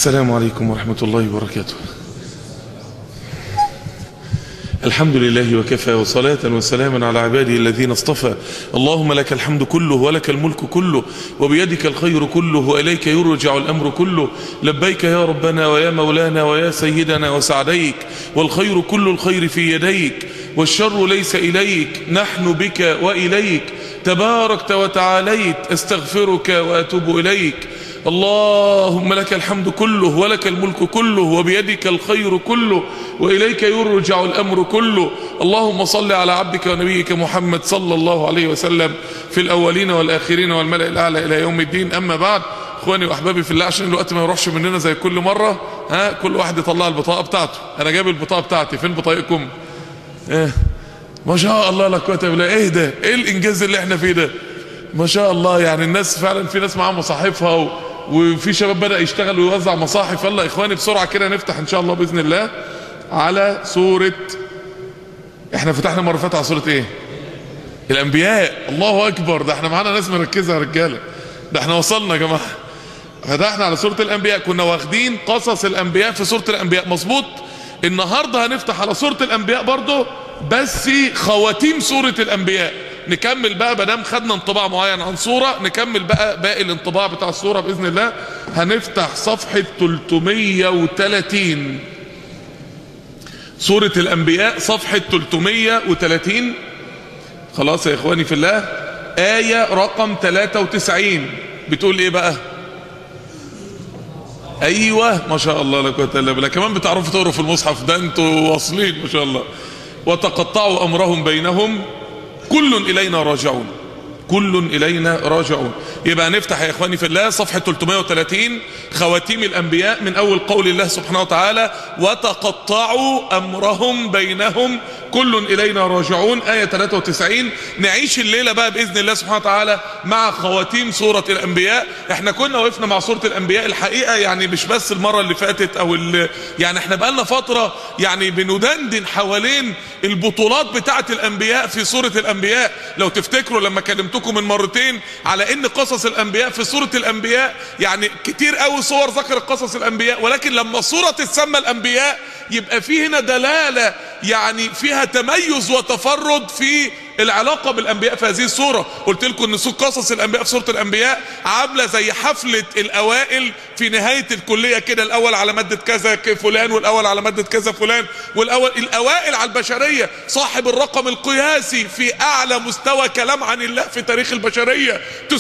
السلام عليكم ورحمة الله وبركاته الحمد لله وكفى وصلاة وسلاما على عباده الذين اصطفى اللهم لك الحمد كله ولك الملك كله وبيدك الخير كله وإليك يرجع الأمر كله لبيك يا ربنا ويا مولانا ويا سيدنا وسعديك والخير كل الخير في يديك والشر ليس إليك نحن بك وإليك تباركت وتعاليت استغفرك وأتوب إليك اللهم لك الحمد كله ولك الملك كله وبيدك الخير كله وإليك يرجع الأمر كله اللهم صل على عبدك ونبيك محمد صلى الله عليه وسلم في الأولين والآخرين والملأ الأعلى إلى يوم الدين أما بعد اخواني واحبابي في الله عشان الوقت ما يروحش مننا زي كل مرة ها كل واحد يطلع البطاقة بتاعته انا جايب البطاقة بتاعتي فين بطاقتكم ايه ما شاء الله لا قوه الا بالله ايه ده ايه الانجاز اللي احنا فيه ده ما شاء الله يعني الناس فعلا في ناس معاها مصاحفها و... وفي شباب بدأ يشتغل ويوزع مصاحف يلا يا اخواني بسرعة كده نفتح ان شاء الله بإذن الله على سورة احنا فتحنا مرة فاتحة على سورة ايه الانبياء الله اكبر ده احنا معانا ناس مركزة يا رجالة ده احنا وصلنا يا جماعة فتحنا على سورة الانبياء كنا واخدين قصص الانبياء في سورة الانبياء مظبوط النهاردة هنفتح على سورة الانبياء برضه بس خواتيم سورة الانبياء نكمل بقى بدام خدنا انطباع معين عن صورة نكمل بقى باقي الانطباع بتاع الصورة بإذن الله هنفتح صفحة 330 سورة الأنبياء صفحة 330 خلاص يا إخواني في الله آية رقم 93 بتقول إيه بقى أيوة ما شاء الله لا قوة إلا بالله كمان بتعرفوا تقروا في المصحف ده أنتوا واصلين ما شاء الله وتقطعوا أمرهم بينهم كل إلينا راجعون كل إلينا راجعون يبقى نفتح يا إخواني في الله صفحة 330 خواتيم الأنبياء من أول قول الله سبحانه وتعالى وتقطعوا أمرهم بينهم كل إلينا راجعون آية 93 نعيش الليلة بقى بإذن الله سبحانه وتعالى مع خواتيم سورة الأنبياء احنا كنا وقفنا مع سورة الأنبياء الحقيقة يعني مش بس المرة اللي فاتت أو اللي يعني احنا بقالنا فترة يعني بندندن حوالين البطولات بتاعة الأنبياء في سورة الأنبياء لو تفتكروا لما كلمتكم من مرتين على ان قصص الأنبياء في سورة الأنبياء يعني كتير قوي صور ذكرت قصص الأنبياء ولكن لما سورة تسمى الأنبياء يبقى في هنا دلالة يعني فيها تميز وتفرد في العلاقة بالأنبياء في هذه الصورة قلت لكم ان سوق قصص الأنبياء في سورة الأنبياء عاملة زي حفلة الأوائل في نهاية الكلية كده الأول على مادة كذا فلان والأول على مادة كذا فلان والأول الأوائل على البشرية صاحب الرقم القياسي في أعلى مستوى كلام عن الله في تاريخ البشرية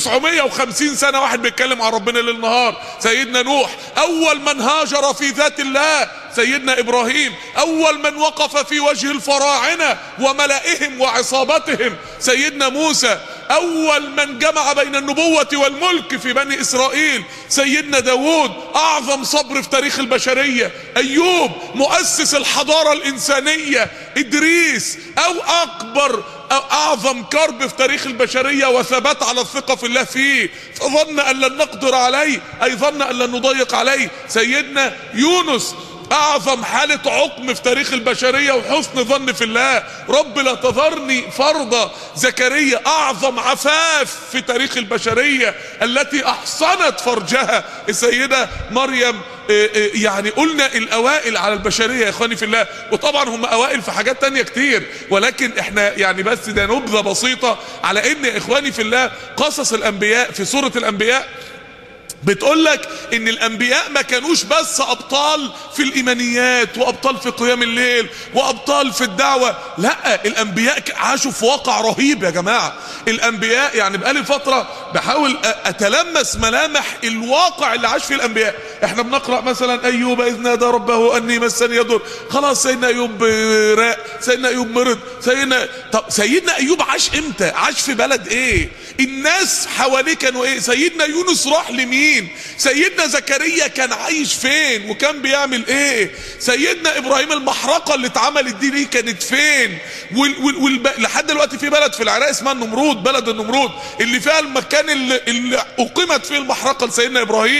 950 سنة واحد بيتكلم عن ربنا ليل نهار سيدنا نوح أول من هاجر في ذات الله سيدنا إبراهيم أول من وقف في وجه الفراعنة وملائهم وعصابتهم سيدنا موسى أول من جمع بين النبوة والملك في بني إسرائيل سيدنا داود أعظم صبر في تاريخ البشرية أيوب مؤسس الحضارة الإنسانية إدريس أو أكبر أو أعظم كرب في تاريخ البشرية وثبات على الثقة في الله فيه فظن أن لن نقدر عليه أي ظن أن لن نضيق عليه سيدنا يونس اعظم حالة عقم في تاريخ البشرية وحسن ظن في الله رب لا تذرني فرضا زكريا اعظم عفاف في تاريخ البشرية التي احصنت فرجها السيدة مريم يعني قلنا الاوائل على البشرية يا اخواني في الله وطبعا هم اوائل في حاجات تانية كتير ولكن احنا يعني بس ده نبذة بسيطة على ان يا اخواني في الله قصص الانبياء في سورة الانبياء بتقول لك ان الانبياء ما كانوش بس ابطال في الايمانيات وابطال في قيام الليل وابطال في الدعوة لا الانبياء عاشوا في واقع رهيب يا جماعة الانبياء يعني بقالي فترة بحاول اتلمس ملامح الواقع اللي عاش فيه الانبياء احنا بنقرأ مثلا ايوب اذ نادى ربه اني مسني يضر خلاص سيدنا ايوب راق سيدنا ايوب مرض سيدنا طب سيدنا ايوب عاش امتى عاش في بلد ايه الناس حواليه كانوا ايه سيدنا يونس راح لمين سيدنا زكريا كان عايش فين وكان بيعمل ايه سيدنا ابراهيم المحرقة اللي اتعملت دي ليه كانت فين وال وال وال لحد دلوقتي في بلد في العراق اسمها النمرود بلد النمرود اللي فيها المكان اللي, اللي اقيمت فيه المحرقة لسيدنا ابراهيم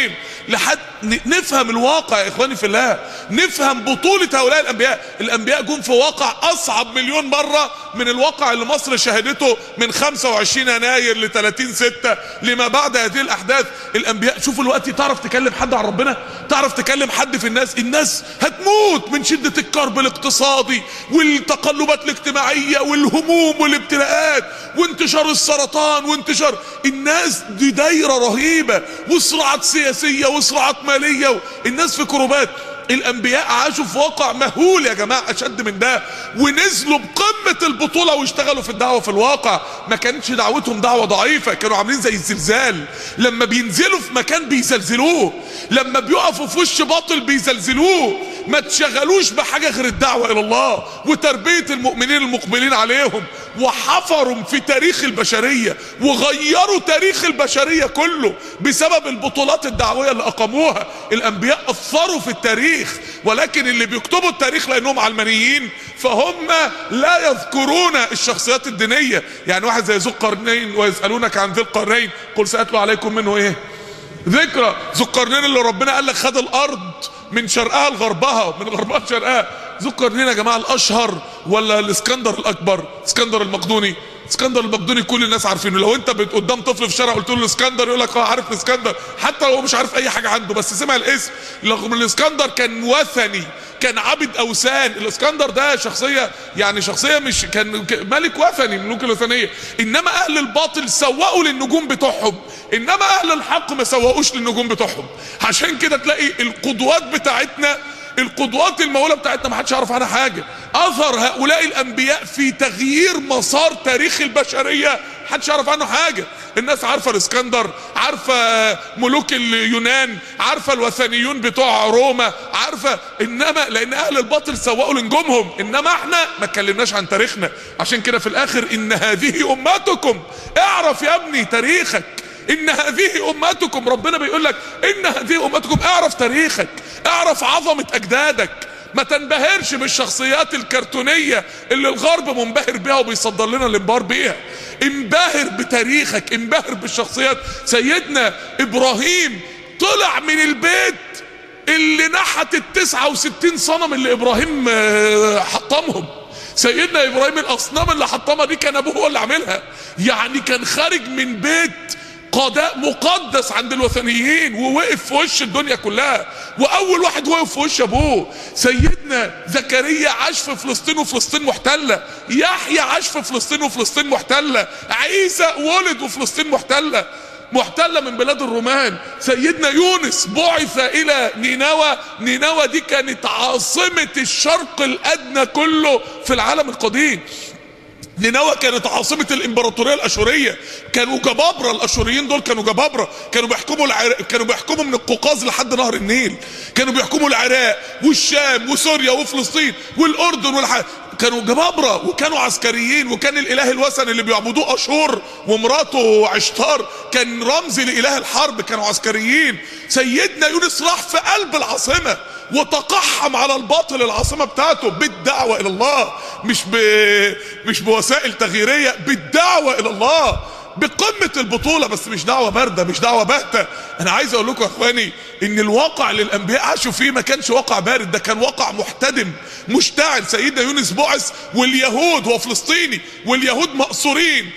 لحد ن- نفهم الواقع يا اخواني في الله نفهم بطولة هؤلاء الانبياء الانبياء جم في واقع اصعب مليون مرة من الواقع اللي مصر شهدته من 25 يناير ل 30 6 لما بعد هذه الاحداث الانبياء شوفوا الوقت تعرف تكلم حد عن ربنا تعرف تكلم حد في الناس الناس هتموت من شدة الكرب الاقتصادي والتقلبات الاجتماعية والهموم والابتلاءات وانتشار السرطان وانتشار الناس دي دايرة رهيبة وصراعات سياسية وصراعات مالية الناس في كروبات الانبياء عاشوا في واقع مهول يا جماعه اشد من ده ونزلوا بقمه البطوله واشتغلوا في الدعوه في الواقع ما كانتش دعوتهم دعوه ضعيفه كانوا عاملين زي الزلزال لما بينزلوا في مكان بيزلزلوه لما بيقفوا في وش باطل بيزلزلوه ما تشغلوش بحاجه غير الدعوه الى الله وتربيه المؤمنين المقبلين عليهم وحفروا في تاريخ البشريه وغيروا تاريخ البشريه كله بسبب البطولات الدعويه اللي اقاموها الانبياء اثروا في التاريخ ولكن اللي بيكتبوا التاريخ لانهم علمانيين فهم لا يذكرون الشخصيات الدينيه يعني واحد زي ذو القرنين ويسالونك عن ذي القرنين قل ساتلو عليكم منه ايه ذكرى ذو القرنين اللي ربنا قال لك خد الارض من شرقها لغربها من غربها لشرقها ذو القرنين يا جماعه الاشهر ولا الاسكندر الاكبر اسكندر المقدوني اسكندر المقدوني كل الناس عارفينه لو انت بت- قدام طفل في الشارع قلت له الاسكندر يقول لك اه عارف الاسكندر حتى لو هو مش عارف اي حاجه عنده بس سمع الاسم رغم ان الاسكندر كان وثني كان عبد اوثان الاسكندر ده شخصيه يعني شخصيه مش كان ك- ملك وثني من الملوك الوثنيه انما اهل الباطل سوقوا للنجوم بتوعهم انما اهل الحق ما سوقوش للنجوم بتوعهم عشان كده تلاقي القدوات بتاعتنا القدوات المولى بتاعتنا ما حدش يعرف عنها حاجه اثر هؤلاء الانبياء في تغيير مسار تاريخ البشريه محدش يعرف عنه حاجه الناس عارفه الاسكندر عارفه ملوك اليونان عارفه الوثنيون بتوع روما عارفه انما لان اهل الباطل سوقوا لنجومهم انما احنا ما اتكلمناش عن تاريخنا عشان كده في الاخر ان هذه امتكم اعرف يا ابني تاريخك ان هذه امتكم ربنا بيقول لك ان هذه امتكم اعرف تاريخك اعرف عظمه اجدادك ما تنبهرش بالشخصيات الكرتونية اللي الغرب منبهر بيها وبيصدر لنا الانبهار بيها انبهر بتاريخك انبهر بالشخصيات سيدنا ابراهيم طلع من البيت اللي نحت التسعة وستين صنم اللي ابراهيم آه، حطمهم سيدنا ابراهيم الاصنام اللي حطمها دي كان ابوه هو اللي عاملها يعني كان خارج من بيت قضاء مقدس عند الوثنيين ووقف في وش الدنيا كلها واول واحد وقف في وش ابوه سيدنا زكريا عاش في فلسطين وفلسطين محتله يحيى عاش في فلسطين وفلسطين محتله عيسى ولد وفلسطين محتله محتله من بلاد الرومان سيدنا يونس بعث الى نينوى نينوى دي كانت عاصمه الشرق الادنى كله في العالم القديم نينوى كانت عاصمة الإمبراطورية الأشورية كانوا جبابرة الأشوريين دول كانوا جبابرة كانوا بيحكموا العراق كانوا بيحكموا من القوقاز لحد نهر النيل كانوا بيحكموا العراق والشام وسوريا وفلسطين والأردن والح... كانوا جبابرة وكانوا عسكريين وكان الإله الوثني اللي بيعبدوه أشور ومراته عشتار كان رمز لإله الحرب كانوا عسكريين سيدنا يونس راح في قلب العاصمة وتقحم على الباطل العاصمة بتاعته بالدعوة إلى الله مش ب... مش بوسائل تغييرية بالدعوة إلى الله بقمة البطولة بس مش دعوة باردة مش دعوة باهتة أنا عايز أقول لكم يا إخواني إن الواقع اللي الأنبياء عاشوا فيه ما كانش واقع بارد ده كان واقع محتدم مشتعل سيدنا يونس بعث واليهود هو فلسطيني واليهود مقصورين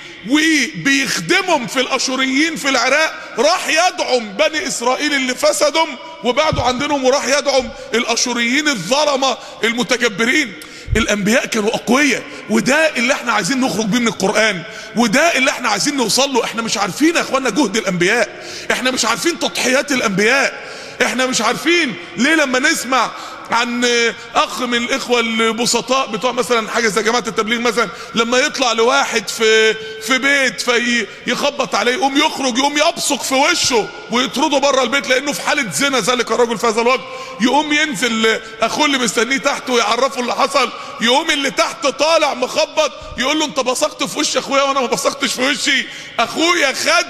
وبيخدمهم في الاشوريين في العراق راح يدعم بني اسرائيل اللي فسدهم وبعدوا عن دينهم وراح يدعم الاشوريين الظلمه المتجبرين الانبياء كانوا اقوياء وده اللي احنا عايزين نخرج بيه من القران وده اللي احنا عايزين نوصل له احنا مش عارفين يا اخوانا جهد الانبياء احنا مش عارفين تضحيات الانبياء احنا مش عارفين ليه لما نسمع عن اخ من الاخوه البسطاء بتوع مثلا حاجه زي جماعه التبليغ مثلا لما يطلع لواحد في في بيت فيخبط عليه يقوم يخرج يقوم يبصق في وشه ويطرده بره البيت لانه في حاله زنا ذلك الرجل في هذا الوقت يقوم ينزل اخوه اللي مستنيه تحت ويعرفه اللي حصل يقوم اللي تحت طالع مخبط يقول له انت بصقت في وش اخويا وانا ما بصقتش في وشي اخويا خد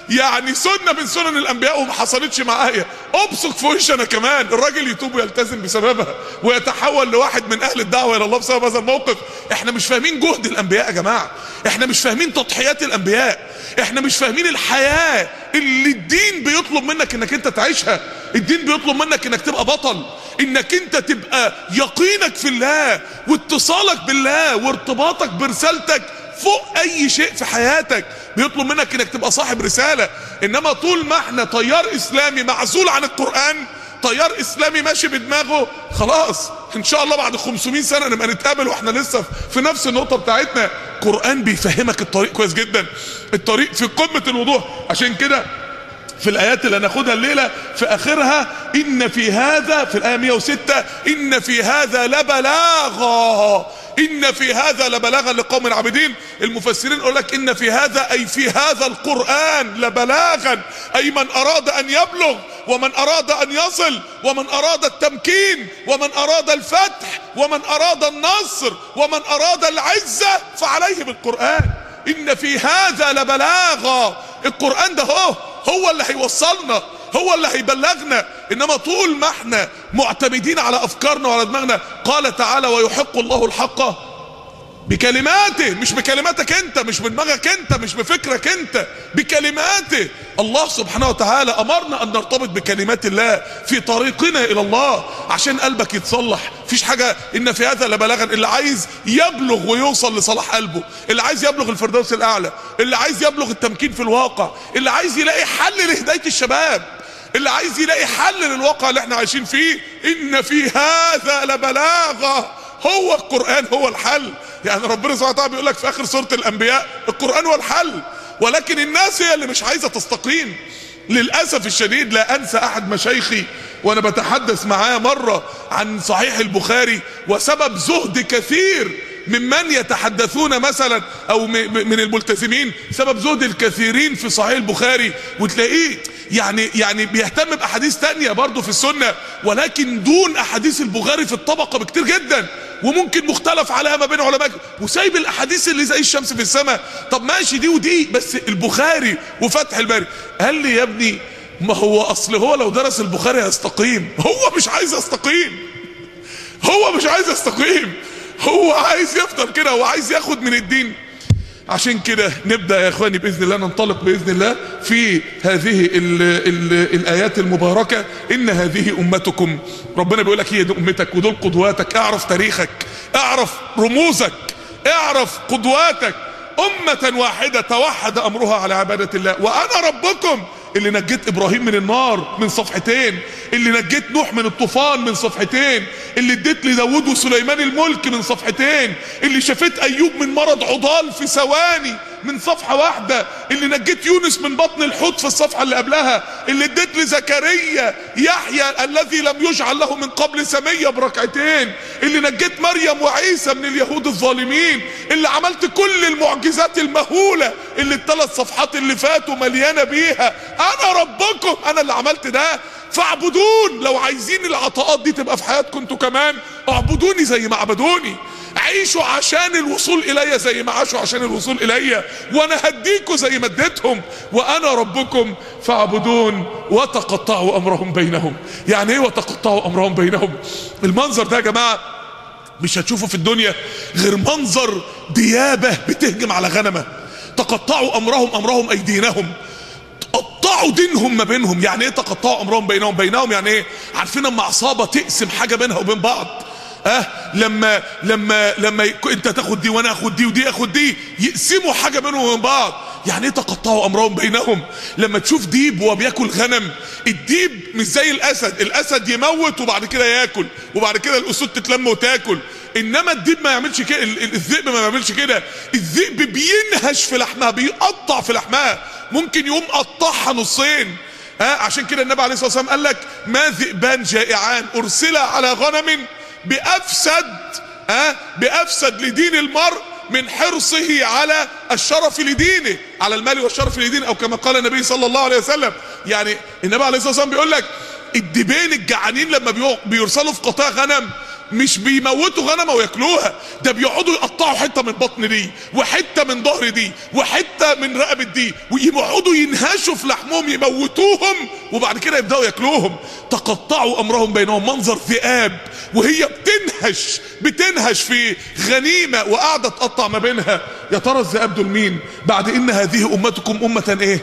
يعني سنه من سنن الانبياء وما حصلتش معايا ابصق في وش انا كمان الراجل يتوب ويلتزم بسببها ويتحول لواحد من اهل الدعوه الى الله بسبب هذا الموقف احنا مش فاهمين جهد الانبياء يا جماعه احنا مش فاهمين تضحيات الانبياء احنا مش فاهمين الحياه اللي الدين بيطلب منك انك انت تعيشها الدين بيطلب منك انك تبقى بطل انك انت تبقى يقينك في الله واتصالك بالله وارتباطك برسالتك فوق اي شيء في حياتك بيطلب منك انك تبقى صاحب رسالة انما طول ما احنا تيار اسلامي معزول عن القرآن تيار اسلامي ماشي بدماغه خلاص ان شاء الله بعد 500 سنة نبقى نتقابل واحنا لسه في نفس النقطة بتاعتنا قرآن بيفهمك الطريق كويس جدا الطريق في قمة الوضوح عشان كده في الآيات اللي هناخدها الليلة في آخرها إن في هذا في الآية 106 إن في هذا لبلاغا إن في هذا لبلاغا لقوم عابدين المفسرين يقول لك إن في هذا أي في هذا القرآن لبلاغا أي من أراد أن يبلغ ومن أراد أن يصل ومن أراد التمكين ومن أراد الفتح ومن أراد النصر ومن أراد العزة فعليه بالقرآن إن في هذا لبلاغا القرآن ده هو هو اللي هيوصلنا هو اللي هيبلغنا انما طول ما احنا معتمدين على افكارنا وعلى دماغنا قال تعالى ويحق الله الحق بكلماته مش بكلماتك انت مش بدماغك انت مش بفكرك انت بكلماته الله سبحانه وتعالى امرنا ان نرتبط بكلمات الله في طريقنا الى الله عشان قلبك يتصلح مفيش حاجة ان في هذا لبلاغا اللي عايز يبلغ ويوصل لصلاح قلبه اللي عايز يبلغ الفردوس الاعلى اللي عايز يبلغ التمكين في الواقع اللي عايز يلاقي حل لهداية الشباب اللي عايز يلاقي حل للواقع اللي احنا عايشين فيه ان في هذا لبلاغا هو القرآن هو الحل يعني ربنا سبحانه وتعالى بيقول لك في اخر سورة الانبياء القرآن هو الحل ولكن الناس هي اللي مش عايزة تستقيم للأسف الشديد لا أنسى أحد مشايخي وأنا بتحدث معاه مرة عن صحيح البخاري وسبب زهد كثير ممن يتحدثون مثلا او من الملتزمين سبب زهد الكثيرين في صحيح البخاري وتلاقيه يعني يعني بيهتم باحاديث تانية برضه في السنه ولكن دون احاديث البخاري في الطبقه بكتير جدا وممكن مختلف عليها ما بين علماء وسايب الاحاديث اللي زي الشمس في السماء طب ماشي دي ودي بس البخاري وفتح الباري قال لي يا ابني ما هو اصل هو لو درس البخاري هيستقيم هو مش عايز يستقيم هو مش عايز يستقيم هو عايز يفضل كده هو عايز ياخد من الدين عشان كده نبدأ يا اخواني بإذن الله ننطلق بإذن الله في هذه ال ال الآيات المباركة إن هذه أمتكم ربنا بيقول لك هي دي أمتك ودول قدواتك اعرف تاريخك اعرف رموزك اعرف قدواتك أمة واحدة توحد أمرها على عبادة الله وأنا ربكم اللي نجيت ابراهيم من النار من صفحتين اللي نجيت نوح من الطوفان من صفحتين اللي اديت لداود وسليمان الملك من صفحتين اللي شفيت ايوب من مرض عضال في ثواني من صفحة واحدة اللي نجيت يونس من بطن الحوت في الصفحة اللي قبلها اللي اديت لزكريا يحيى الذي لم يجعل له من قبل سمية بركعتين اللي نجيت مريم وعيسى من اليهود الظالمين اللي عملت كل المعجزات المهولة اللي الثلاث صفحات اللي فاتوا مليانة بيها انا ربكم انا اللي عملت ده فاعبدون لو عايزين العطاءات دي تبقى في حياتكم انتوا كمان اعبدوني زي ما عبدوني عيشوا عشان الوصول الي زي ما عاشوا عشان الوصول الي وانا هديكوا زي ما اديتهم وانا ربكم فاعبدون وتقطعوا امرهم بينهم يعني ايه وتقطعوا امرهم بينهم المنظر ده يا جماعه مش هتشوفه في الدنيا غير منظر ديابه بتهجم على غنمه تقطعوا امرهم امرهم اي دينهم قطعوا دينهم ما بينهم يعني ايه تقطعوا امرهم بينهم بينهم يعني ايه عارفين لما عصابه تقسم حاجه بينها وبين بعض اه لما لما لما يك... انت تاخد دي وانا اخد دي ودي اخد دي يقسموا حاجه بينهم وبين بعض يعني ايه تقطعوا امرهم بينهم لما تشوف ديب وهو بياكل غنم الديب مش زي الاسد الاسد يموت وبعد كده ياكل وبعد كده الاسود تتلم وتاكل انما الديب ما يعملش كده الذئب ما يعملش كده الذئب بينهش في لحمها بيقطع في لحمها ممكن يقوم قطعها نصين ها آه عشان كده النبي عليه الصلاه والسلام قال لك ما ذئبان جائعان ارسلا على غنم بافسد ها آه بافسد لدين المرء من حرصه على الشرف لدينه على المال والشرف لدينه او كما قال النبي صلى الله عليه وسلم يعني النبي عليه الصلاه والسلام بيقول لك الدبين الجعانين لما بيرسلوا في قطاع غنم مش بيموتوا غنمه وياكلوها ده بيقعدوا يقطعوا حته من بطن دي وحته من ظهر دي وحته من رقبه دي ويقعدوا ينهشوا في لحمهم يموتوهم وبعد كده يبداوا ياكلوهم تقطعوا امرهم بينهم منظر ذئاب وهي بتنهش بتنهش في غنيمه وقاعده تقطع ما بينها يا ترى الذئاب دول مين بعد ان هذه امتكم امه ايه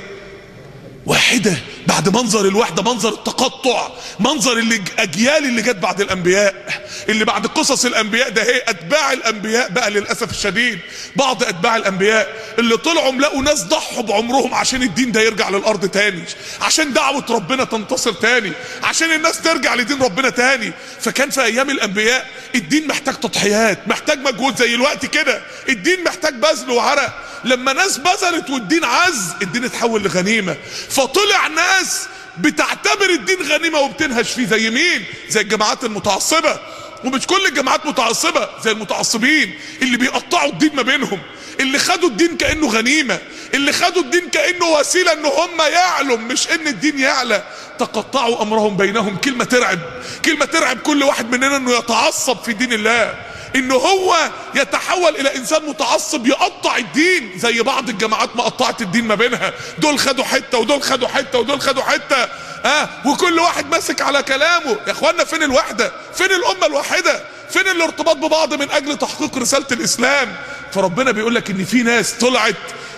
واحدة بعد منظر الوحدة منظر التقطع منظر اللي أجيال اللي جت بعد الأنبياء اللي بعد قصص الأنبياء ده هي أتباع الأنبياء بقى للأسف الشديد بعض أتباع الأنبياء اللي طلعوا لقوا ناس ضحوا بعمرهم عشان الدين ده يرجع للأرض تاني عشان دعوة ربنا تنتصر تاني عشان الناس ترجع لدين ربنا تاني فكان في أيام الأنبياء الدين محتاج تضحيات محتاج مجهود زي الوقت كده الدين محتاج بذل وعرق لما ناس بذلت والدين عز الدين اتحول لغنيمة فطلع ناس بتعتبر الدين غنيمة وبتنهش فيه زي مين زي الجماعات المتعصبة ومش كل الجماعات متعصبة زي المتعصبين اللي بيقطعوا الدين ما بينهم اللي خدوا الدين كأنه غنيمة اللي خدوا الدين كأنه وسيلة ان هم يعلوا مش ان الدين يعلى تقطعوا امرهم بينهم كلمة ترعب كلمة ترعب كل واحد مننا انه يتعصب في دين الله ان هو يتحول الى انسان متعصب يقطع الدين زي بعض الجماعات ما قطعت الدين ما بينها دول خدوا حته ودول خدوا حته ودول خدوا حته اه وكل واحد ماسك على كلامه يا اخوانا فين الوحده فين الامه الواحده فين الارتباط ببعض من اجل تحقيق رساله الاسلام فربنا بيقول لك ان في ناس طلعت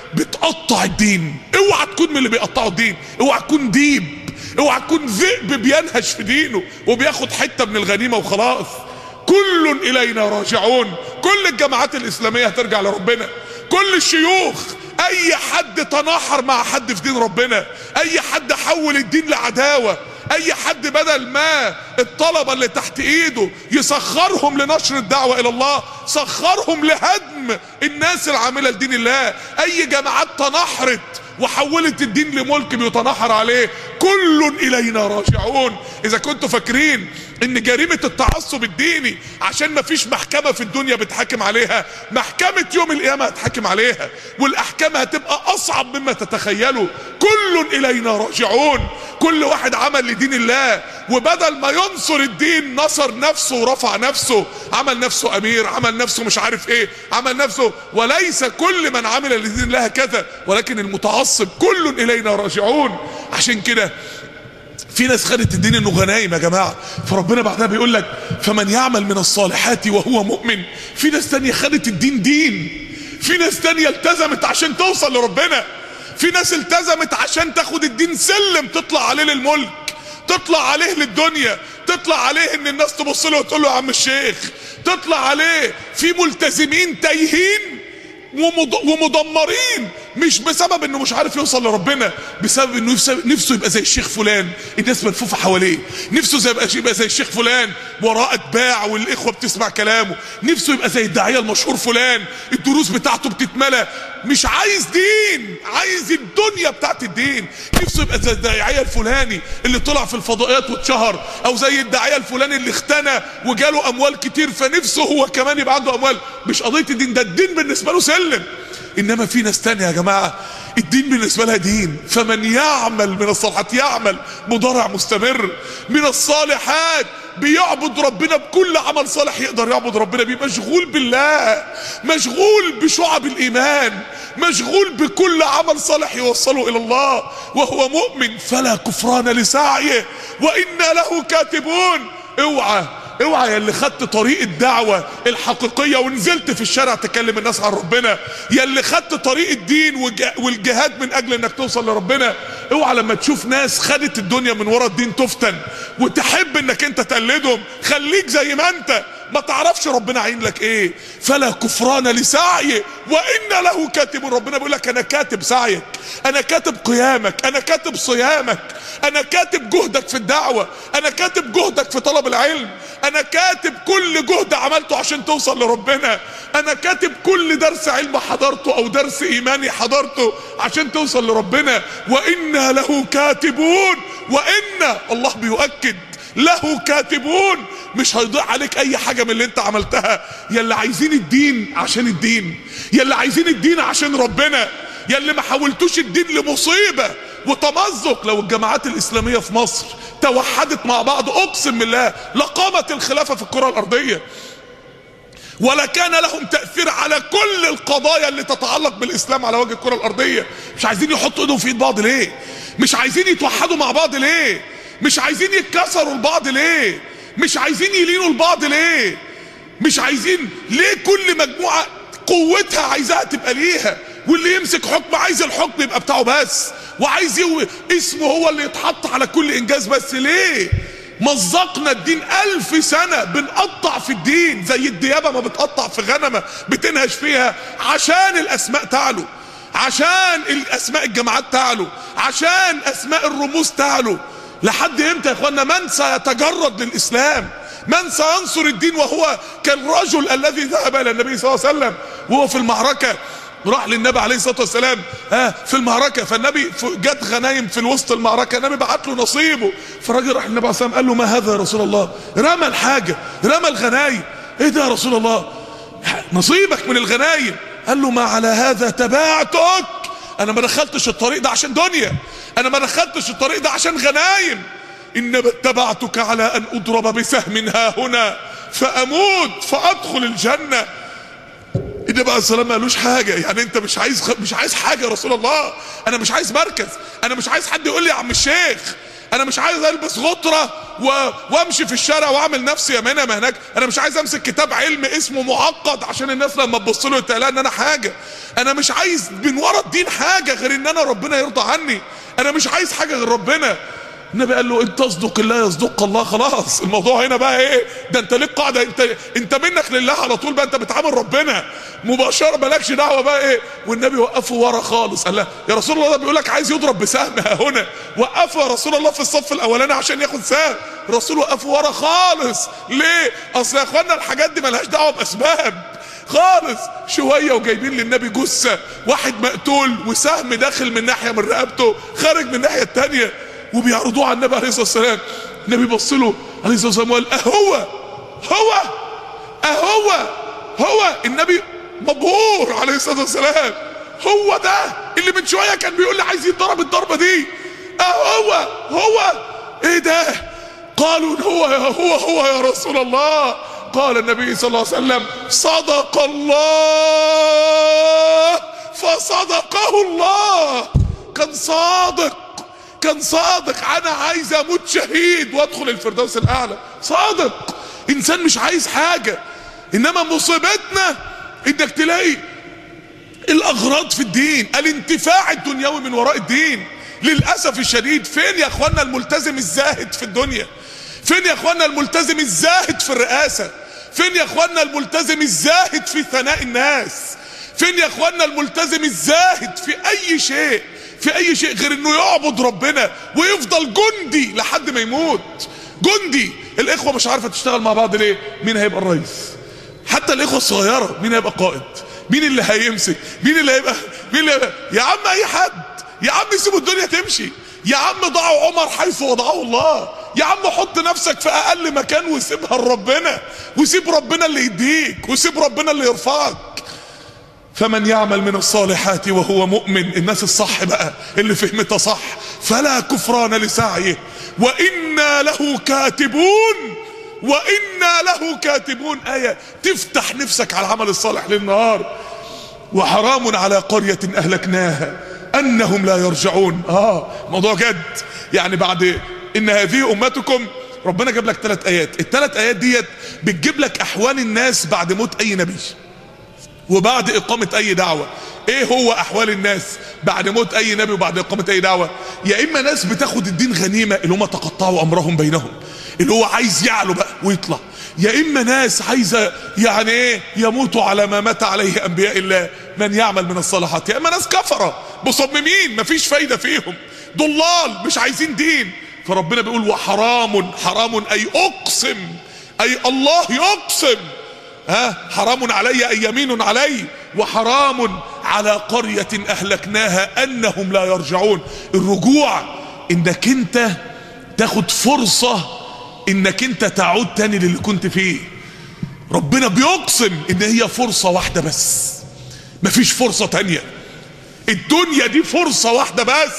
بتقطع الدين اوعى تكون من اللي بيقطعوا الدين اوعى تكون ديب اوعى تكون ذئب بينهش في دينه وبياخد حته من الغنيمه وخلاص كل الينا راجعون كل الجماعات الاسلاميه هترجع لربنا كل الشيوخ اي حد تناحر مع حد في دين ربنا اي حد حول الدين لعداوه اي حد بدل ما الطلبة اللي تحت ايده يسخرهم لنشر الدعوة الى الله سخرهم لهدم الناس العاملة لدين الله اي جماعات تنحرت وحولت الدين لملك بيتنحر عليه كل الينا راجعون اذا كنتوا فاكرين ان جريمة التعصب الديني عشان ما فيش محكمة في الدنيا بتحاكم عليها محكمة يوم القيامة هتحاكم عليها والاحكام هتبقى اصعب مما تتخيلوا كل الينا راجعون كل واحد عمل لدين الله وبدل ما ينصر الدين نصر نفسه ورفع نفسه عمل نفسه امير عمل نفسه مش عارف ايه عمل نفسه وليس كل من عمل لدين الله كذا ولكن المتعصب كل الينا راجعون عشان كده في ناس خدت الدين انه غنايم يا جماعه فربنا بعدها بيقول لك فمن يعمل من الصالحات وهو مؤمن في ناس تانية خدت الدين دين في ناس تانية التزمت عشان توصل لربنا في ناس التزمت عشان تاخد الدين سلم تطلع عليه للملك تطلع عليه للدنيا تطلع عليه ان الناس تبص له وتقول له يا عم الشيخ تطلع عليه في ملتزمين تايهين ومد... ومدمرين مش بسبب انه مش عارف يوصل لربنا بسبب انه نفسه, نفسه يبقى زي الشيخ فلان الناس ملفوفه حواليه نفسه زي يبقى, يبقى زي الشيخ فلان وراه اتباع والاخوه بتسمع كلامه نفسه يبقى زي الداعيه المشهور فلان الدروس بتاعته بتتملى مش عايز دين عايز الدنيا بتاعت الدين نفسه يبقى زي الداعيه الفلاني اللي طلع في الفضائيات واتشهر او زي الداعيه الفلاني اللي اختنى وجاله اموال كتير فنفسه هو كمان يبقى عنده اموال مش قضيه الدين ده الدين بالنسبه له سلم انما في ناس تانية يا جماعة الدين بالنسبة لها دين فمن يعمل من الصالحات يعمل مضارع مستمر من الصالحات بيعبد ربنا بكل عمل صالح يقدر يعبد ربنا بيه مشغول بالله مشغول بشعب الايمان مشغول بكل عمل صالح يوصله الى الله وهو مؤمن فلا كفران لسعيه وانا له كاتبون اوعى اوعى يا اللي خدت طريق الدعوة الحقيقية ونزلت في الشارع تكلم الناس عن ربنا يا اللي خدت طريق الدين والجهاد من اجل انك توصل لربنا اوعى لما تشوف ناس خدت الدنيا من ورا الدين تفتن وتحب انك انت تقلدهم خليك زي ما انت ما تعرفش ربنا عين لك ايه فلا كفران لسعيه وان له كاتب ربنا بيقول لك انا كاتب سعيك انا كاتب قيامك انا كاتب صيامك انا كاتب جهدك في الدعوة انا كاتب جهدك في طلب العلم انا كاتب كل جهد عملته عشان توصل لربنا انا كاتب كل درس علم حضرته او درس ايماني حضرته عشان توصل لربنا وانا له كاتبون وان الله بيؤكد له كاتبون مش هيضيع عليك اي حاجة من اللي انت عملتها يا اللي عايزين الدين عشان الدين يا اللي عايزين الدين عشان ربنا يا اللي ما حولتوش الدين لمصيبة وتمزق لو الجماعات الاسلاميه في مصر توحدت مع بعض اقسم بالله لقامت الخلافه في الكره الارضيه ولا كان لهم تأثير على كل القضايا اللي تتعلق بالإسلام على وجه الكرة الأرضية مش عايزين يحطوا ايدهم في ايد بعض ليه مش عايزين يتوحدوا مع بعض ليه مش عايزين يتكسروا لبعض ليه مش عايزين يلينوا لبعض ليه مش عايزين ليه كل مجموعة قوتها عايزاها تبقى ليها واللي يمسك حكم عايز الحكم يبقى بتاعه بس وعايز يو... اسمه هو اللي يتحط على كل انجاز بس ليه مزقنا الدين ألف سنة بنقطع في الدين زي الديابة ما بتقطع في غنمة بتنهش فيها عشان الأسماء تعلو عشان الأسماء الجماعات تعلو عشان أسماء الرموز تعلو لحد امتى يا اخوانا من سيتجرد للإسلام من سينصر الدين وهو كالرجل الذي ذهب إلى النبي صلى الله عليه وسلم وهو في المعركة راح للنبي عليه الصلاه والسلام ها في المعركه فالنبي جت غنايم في وسط المعركه النبي بعت له نصيبه فالراجل راح للنبي عليه الصلاه والسلام قال له ما هذا يا رسول الله رمى الحاجه رمى الغنايم ايه ده يا رسول الله نصيبك من الغنايم قال له ما على هذا تبعتك انا ما دخلتش الطريق ده عشان دنيا انا ما دخلتش الطريق ده عشان غنايم انما اتبعتك على ان اضرب بسهم ها هنا فاموت فادخل الجنه النبي عليه السلام ما قالوش حاجه يعني انت مش عايز خ... مش عايز حاجه يا رسول الله انا مش عايز مركز انا مش عايز حد يقول لي يا عم الشيخ انا مش عايز البس غطره و... وامشي في الشارع واعمل نفسي يا هنا ما هناك انا مش عايز امسك كتاب علم اسمه معقد عشان الناس لما تبص له يتقال ان انا حاجه انا مش عايز من ورا الدين حاجه غير ان انا ربنا يرضى عني انا مش عايز حاجه غير ربنا النبي قال له ان تصدق الله يصدق الله خلاص الموضوع هنا بقى ايه ده انت ليك قاعده انت انت منك لله على طول بقى انت بتعامل ربنا مباشره مالكش دعوه بقى ايه والنبي وقفه ورا خالص قال له يا رسول الله ده بيقول لك عايز يضرب بسهم ها هنا وقفه يا رسول الله في الصف الاولاني عشان ياخد سهم الرسول وقفه ورا خالص ليه اصل يا اخوانا الحاجات دي ملهاش دعوه باسباب خالص شويه وجايبين للنبي جثه واحد مقتول وسهم داخل من ناحيه من رقبته خارج من الناحيه الثانيه وبيعرضوه على النبي عليه الصلاه والسلام النبي بص له عليه الصلاه والسلام وقال اهو هو اهو هو النبي مبهور عليه الصلاه والسلام هو ده اللي من شويه كان بيقول لي عايز يتضرب الضربه دي اهو هو ايه ده قالوا هو هو هو يا رسول الله قال النبي صلى الله عليه وسلم صدق الله فصدقه الله كان صادق كان صادق انا عايز اموت شهيد وادخل الفردوس الاعلى صادق انسان مش عايز حاجة انما مصيبتنا انك تلاقي الاغراض في الدين الانتفاع الدنيوي من وراء الدين للأسف الشديد فين يا اخوانا الملتزم الزاهد في الدنيا فين يا اخوانا الملتزم الزاهد في الرئاسة فين يا اخوانا الملتزم الزاهد في ثناء الناس فين يا اخوانا الملتزم الزاهد في اي شيء في اي شيء غير انه يعبد ربنا ويفضل جندي لحد ما يموت جندي الاخوة مش عارفة تشتغل مع بعض ليه مين هيبقى الرئيس حتى الاخوة الصغيرة مين هيبقى قائد مين اللي هيمسك مين اللي هيبقى مين اللي هيبقى يا عم اي حد يا عم سيبوا الدنيا تمشي يا عم ضعوا عمر حيث وضعه الله يا عم حط نفسك في اقل مكان وسيبها لربنا وسيب ربنا اللي يديك وسيب ربنا اللي يرفعك فمن يعمل من الصالحات وهو مؤمن الناس الصح بقى اللي فهمتها صح فلا كفران لسعيه وإنا له كاتبون وإنا له كاتبون آية تفتح نفسك على العمل الصالح للنهار وحرام على قرية أهلكناها أنهم لا يرجعون آه موضوع جد يعني بعد إن هذه أمتكم ربنا جاب لك ثلاث آيات الثلاث آيات ديت بتجيب لك أحوال الناس بعد موت أي نبي وبعد إقامة أي دعوة ايه هو احوال الناس بعد موت اي نبي وبعد اقامة اي دعوة يا اما ناس بتاخد الدين غنيمة اللي هم تقطعوا امرهم بينهم اللي هو عايز يعلو بقى ويطلع يا اما ناس عايزة يعني ايه يموتوا على ما مات عليه انبياء الله من يعمل من الصالحات يا اما ناس كفرة مصممين مفيش فايدة فيهم ضلال مش عايزين دين فربنا بيقول وحرام حرام اي اقسم اي الله يقسم ها حرام علي اي يمين علي وحرام على قرية اهلكناها انهم لا يرجعون الرجوع انك انت تاخد فرصة انك انت تعود تاني للي كنت فيه ربنا بيقسم ان هي فرصة واحدة بس مفيش فرصة تانية الدنيا دي فرصة واحدة بس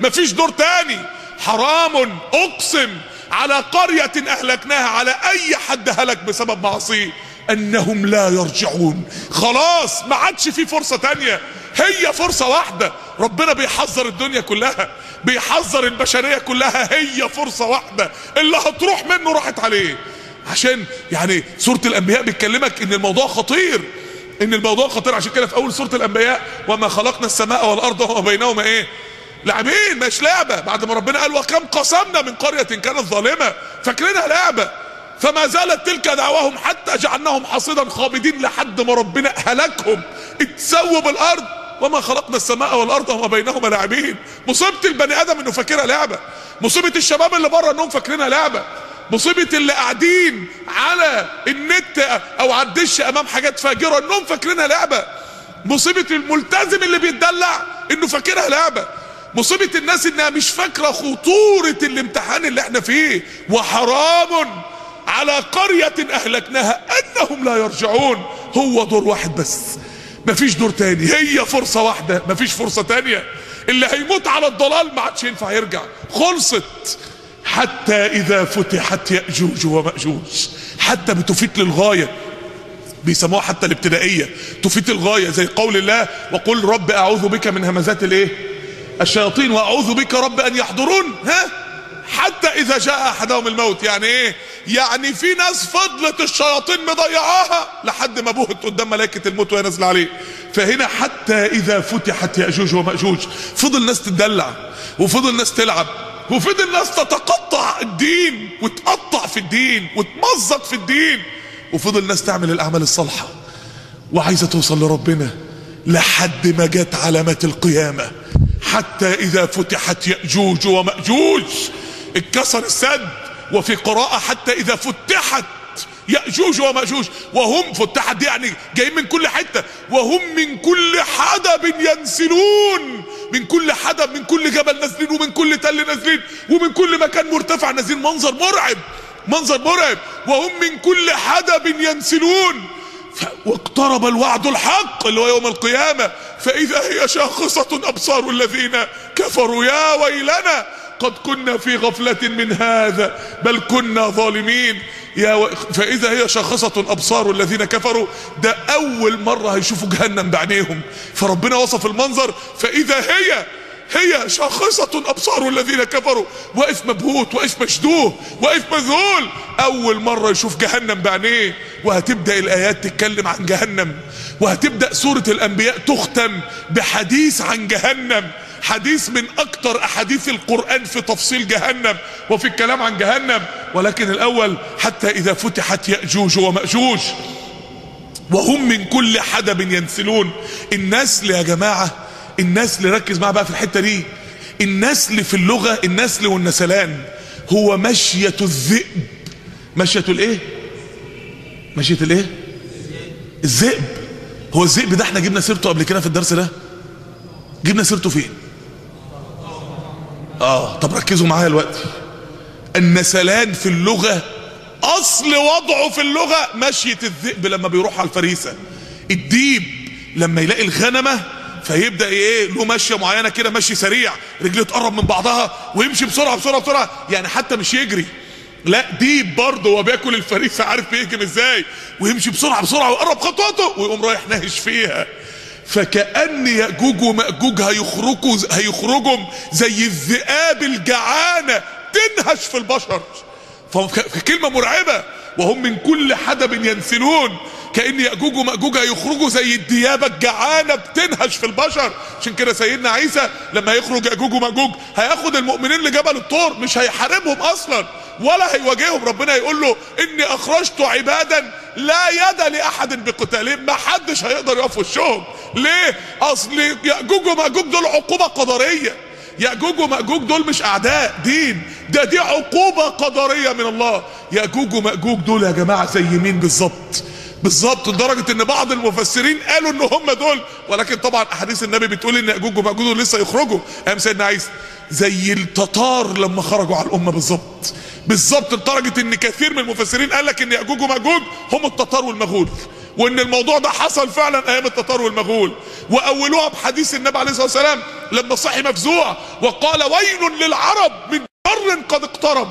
مفيش دور تاني حرام اقسم على قرية اهلكناها على اي حد هلك بسبب معصيه انهم لا يرجعون خلاص ما عادش في فرصة تانية هي فرصة واحدة ربنا بيحذر الدنيا كلها بيحذر البشرية كلها هي فرصة واحدة اللي هتروح منه راحت عليه عشان يعني سورة الانبياء بتكلمك ان الموضوع خطير ان الموضوع خطير عشان كده في اول سورة الانبياء وما خلقنا السماء والارض وما بينهما ايه لاعبين مش لعبة بعد ما ربنا قال وكم قسمنا من قرية كانت ظالمة فاكرينها لعبة فما زالت تلك دعواهم حتى جعلناهم حصيدا خامدين لحد ما ربنا هلكهم اتسووا بالارض وما خلقنا السماء والارض وما بينهما لاعبين مصيبه البني ادم انه فاكرها لعبه مصيبه الشباب اللي بره انهم فاكرينها لعبه مصيبه اللي قاعدين على النت او على الدش امام حاجات فاجره انهم فاكرينها لعبه مصيبه الملتزم اللي بيتدلع انه فاكرها لعبه مصيبه الناس انها مش فاكره خطوره الامتحان اللي احنا فيه وحرام على قرية اهلكناها انهم لا يرجعون هو دور واحد بس مفيش دور تاني هي فرصة واحدة مفيش فرصة تانية اللي هيموت على الضلال ما عادش ينفع يرجع خلصت حتى اذا فتحت يأجوج ومأجوج حتى بتفيد للغاية بيسموها حتى الابتدائية تفيد الغاية زي قول الله وقل رب اعوذ بك من همزات الايه الشياطين واعوذ بك رب ان يحضرون ها حتى اذا جاء احدهم الموت يعني ايه يعني في ناس فضلت الشياطين مضيعاها لحد ما بهت قدام ملائكة الموت وهي نازله عليه فهنا حتى اذا فتحت ياجوج وماجوج فضل ناس تدلع وفضل ناس تلعب وفضل ناس تتقطع الدين وتقطع في الدين وتمزق في الدين وفضل ناس تعمل الاعمال الصالحه وعايزه توصل لربنا لحد ما جت علامات القيامه حتى اذا فتحت ياجوج وماجوج اتكسر السد وفي قراءة حتى إذا فتحت يأجوج ومأجوج وهم فتحت دي يعني جايين من كل حتة وهم من كل حدب ينسلون من كل حدب من كل جبل نازلين ومن كل تل نازلين ومن كل مكان مرتفع نازلين منظر مرعب منظر مرعب وهم من كل حدب ينسلون واقترب الوعد الحق اللي هو يوم القيامة فإذا هي شاخصة أبصار الذين كفروا يا ويلنا قد كنا في غفلة من هذا بل كنا ظالمين يا و... فإذا هي شاخصة أبصار الذين كفروا ده أول مرة هيشوفوا جهنم بعينيهم فربنا وصف المنظر فإذا هي هي شاخصة أبصار الذين كفروا واقف مبهوت واقف مشدوه واقف مذهول أول مرة يشوف جهنم بعينيه وهتبدأ الآيات تتكلم عن جهنم وهتبدأ سورة الأنبياء تختم بحديث عن جهنم حديث من اكتر احاديث القرآن في تفصيل جهنم وفي الكلام عن جهنم ولكن الاول حتى اذا فتحت يأجوج ومأجوج وهم من كل حدب ينسلون النسل يا جماعة النسل ركز معايا بقى في الحتة دي النسل في اللغة النسل والنسلان هو مشية الذئب مشية الايه مشية الايه الذئب هو الذئب ده احنا جبنا سيرته قبل كده في الدرس ده جبنا سيرته فين اه طب ركزوا معايا دلوقتي النسلان في اللغة اصل وضعه في اللغة مشية الذئب لما بيروح على الفريسة الديب لما يلاقي الغنمة فيبدأ ايه له ماشية معينة كده ماشي سريع رجله تقرب من بعضها ويمشي بسرعة بسرعة بسرعة يعني حتى مش يجري لا ديب برضه وهو بياكل الفريسة عارف بيهجم ازاي ويمشي بسرعة بسرعة ويقرب خطوته ويقوم رايح ناهش فيها فكأن يأجوج ومأجوج هيخرجوا هيخرجوا زي الذئاب الجعانة تنهش في البشر فكلمة مرعبة وهم من كل حدب ينسلون كأن يأجوج ومأجوج هيخرجوا زي الديابة الجعانة بتنهش في البشر عشان كده سيدنا عيسى لما يخرج يأجوج ومأجوج هياخد المؤمنين لجبل الطور مش هيحاربهم أصلا ولا هيواجههم ربنا يقول له إني أخرجت عبادا لا يد لأحد بقتالهم ما حدش هيقدر يقف في وشهم ليه أصل يأجوج ومأجوج دول عقوبة قدرية يأجوج ومأجوج دول مش أعداء دين ده دي عقوبة قدرية من الله يأجوج ومأجوج دول يا جماعة زي مين بالظبط بالظبط لدرجة ان بعض المفسرين قالوا ان هم دول ولكن طبعا احاديث النبي بتقول ان يأجوج ومأجوج دول لسه يخرجوا ايام سيدنا عيسى زي التتار لما خرجوا على الامة بالظبط بالظبط لدرجة ان كثير من المفسرين قال لك ان يأجوج ومأجوج هم التتار والمغول وان الموضوع ده حصل فعلا ايام التتار والمغول واولوها بحديث النبي عليه الصلاه والسلام لما صحي مفزوع وقال ويل للعرب من شر قد اقترب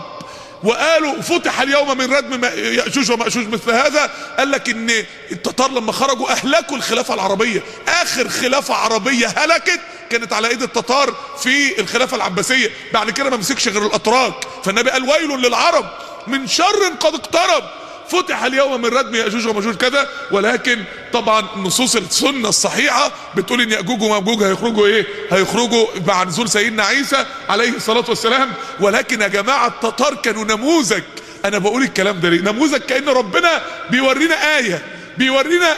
وقالوا فتح اليوم من ردم ياجوج وماجوج مثل هذا قال لك ان التتار لما خرجوا اهلكوا الخلافه العربيه اخر خلافه عربيه هلكت كانت على ايد التتار في الخلافه العباسيه بعد كده ما مسكش غير الاتراك فالنبي قال ويل للعرب من شر قد اقترب فتح اليوم من ردم ياجوج وماجوج كذا ولكن طبعا نصوص السنه الصحيحه بتقول ان ياجوج وماجوج هيخرجوا ايه؟ هيخرجوا مع نزول سيدنا عيسى عليه الصلاه والسلام ولكن يا جماعه التتار كانوا نموذج انا بقول الكلام ده ليه؟ نموذج كان ربنا بيورينا ايه بيورينا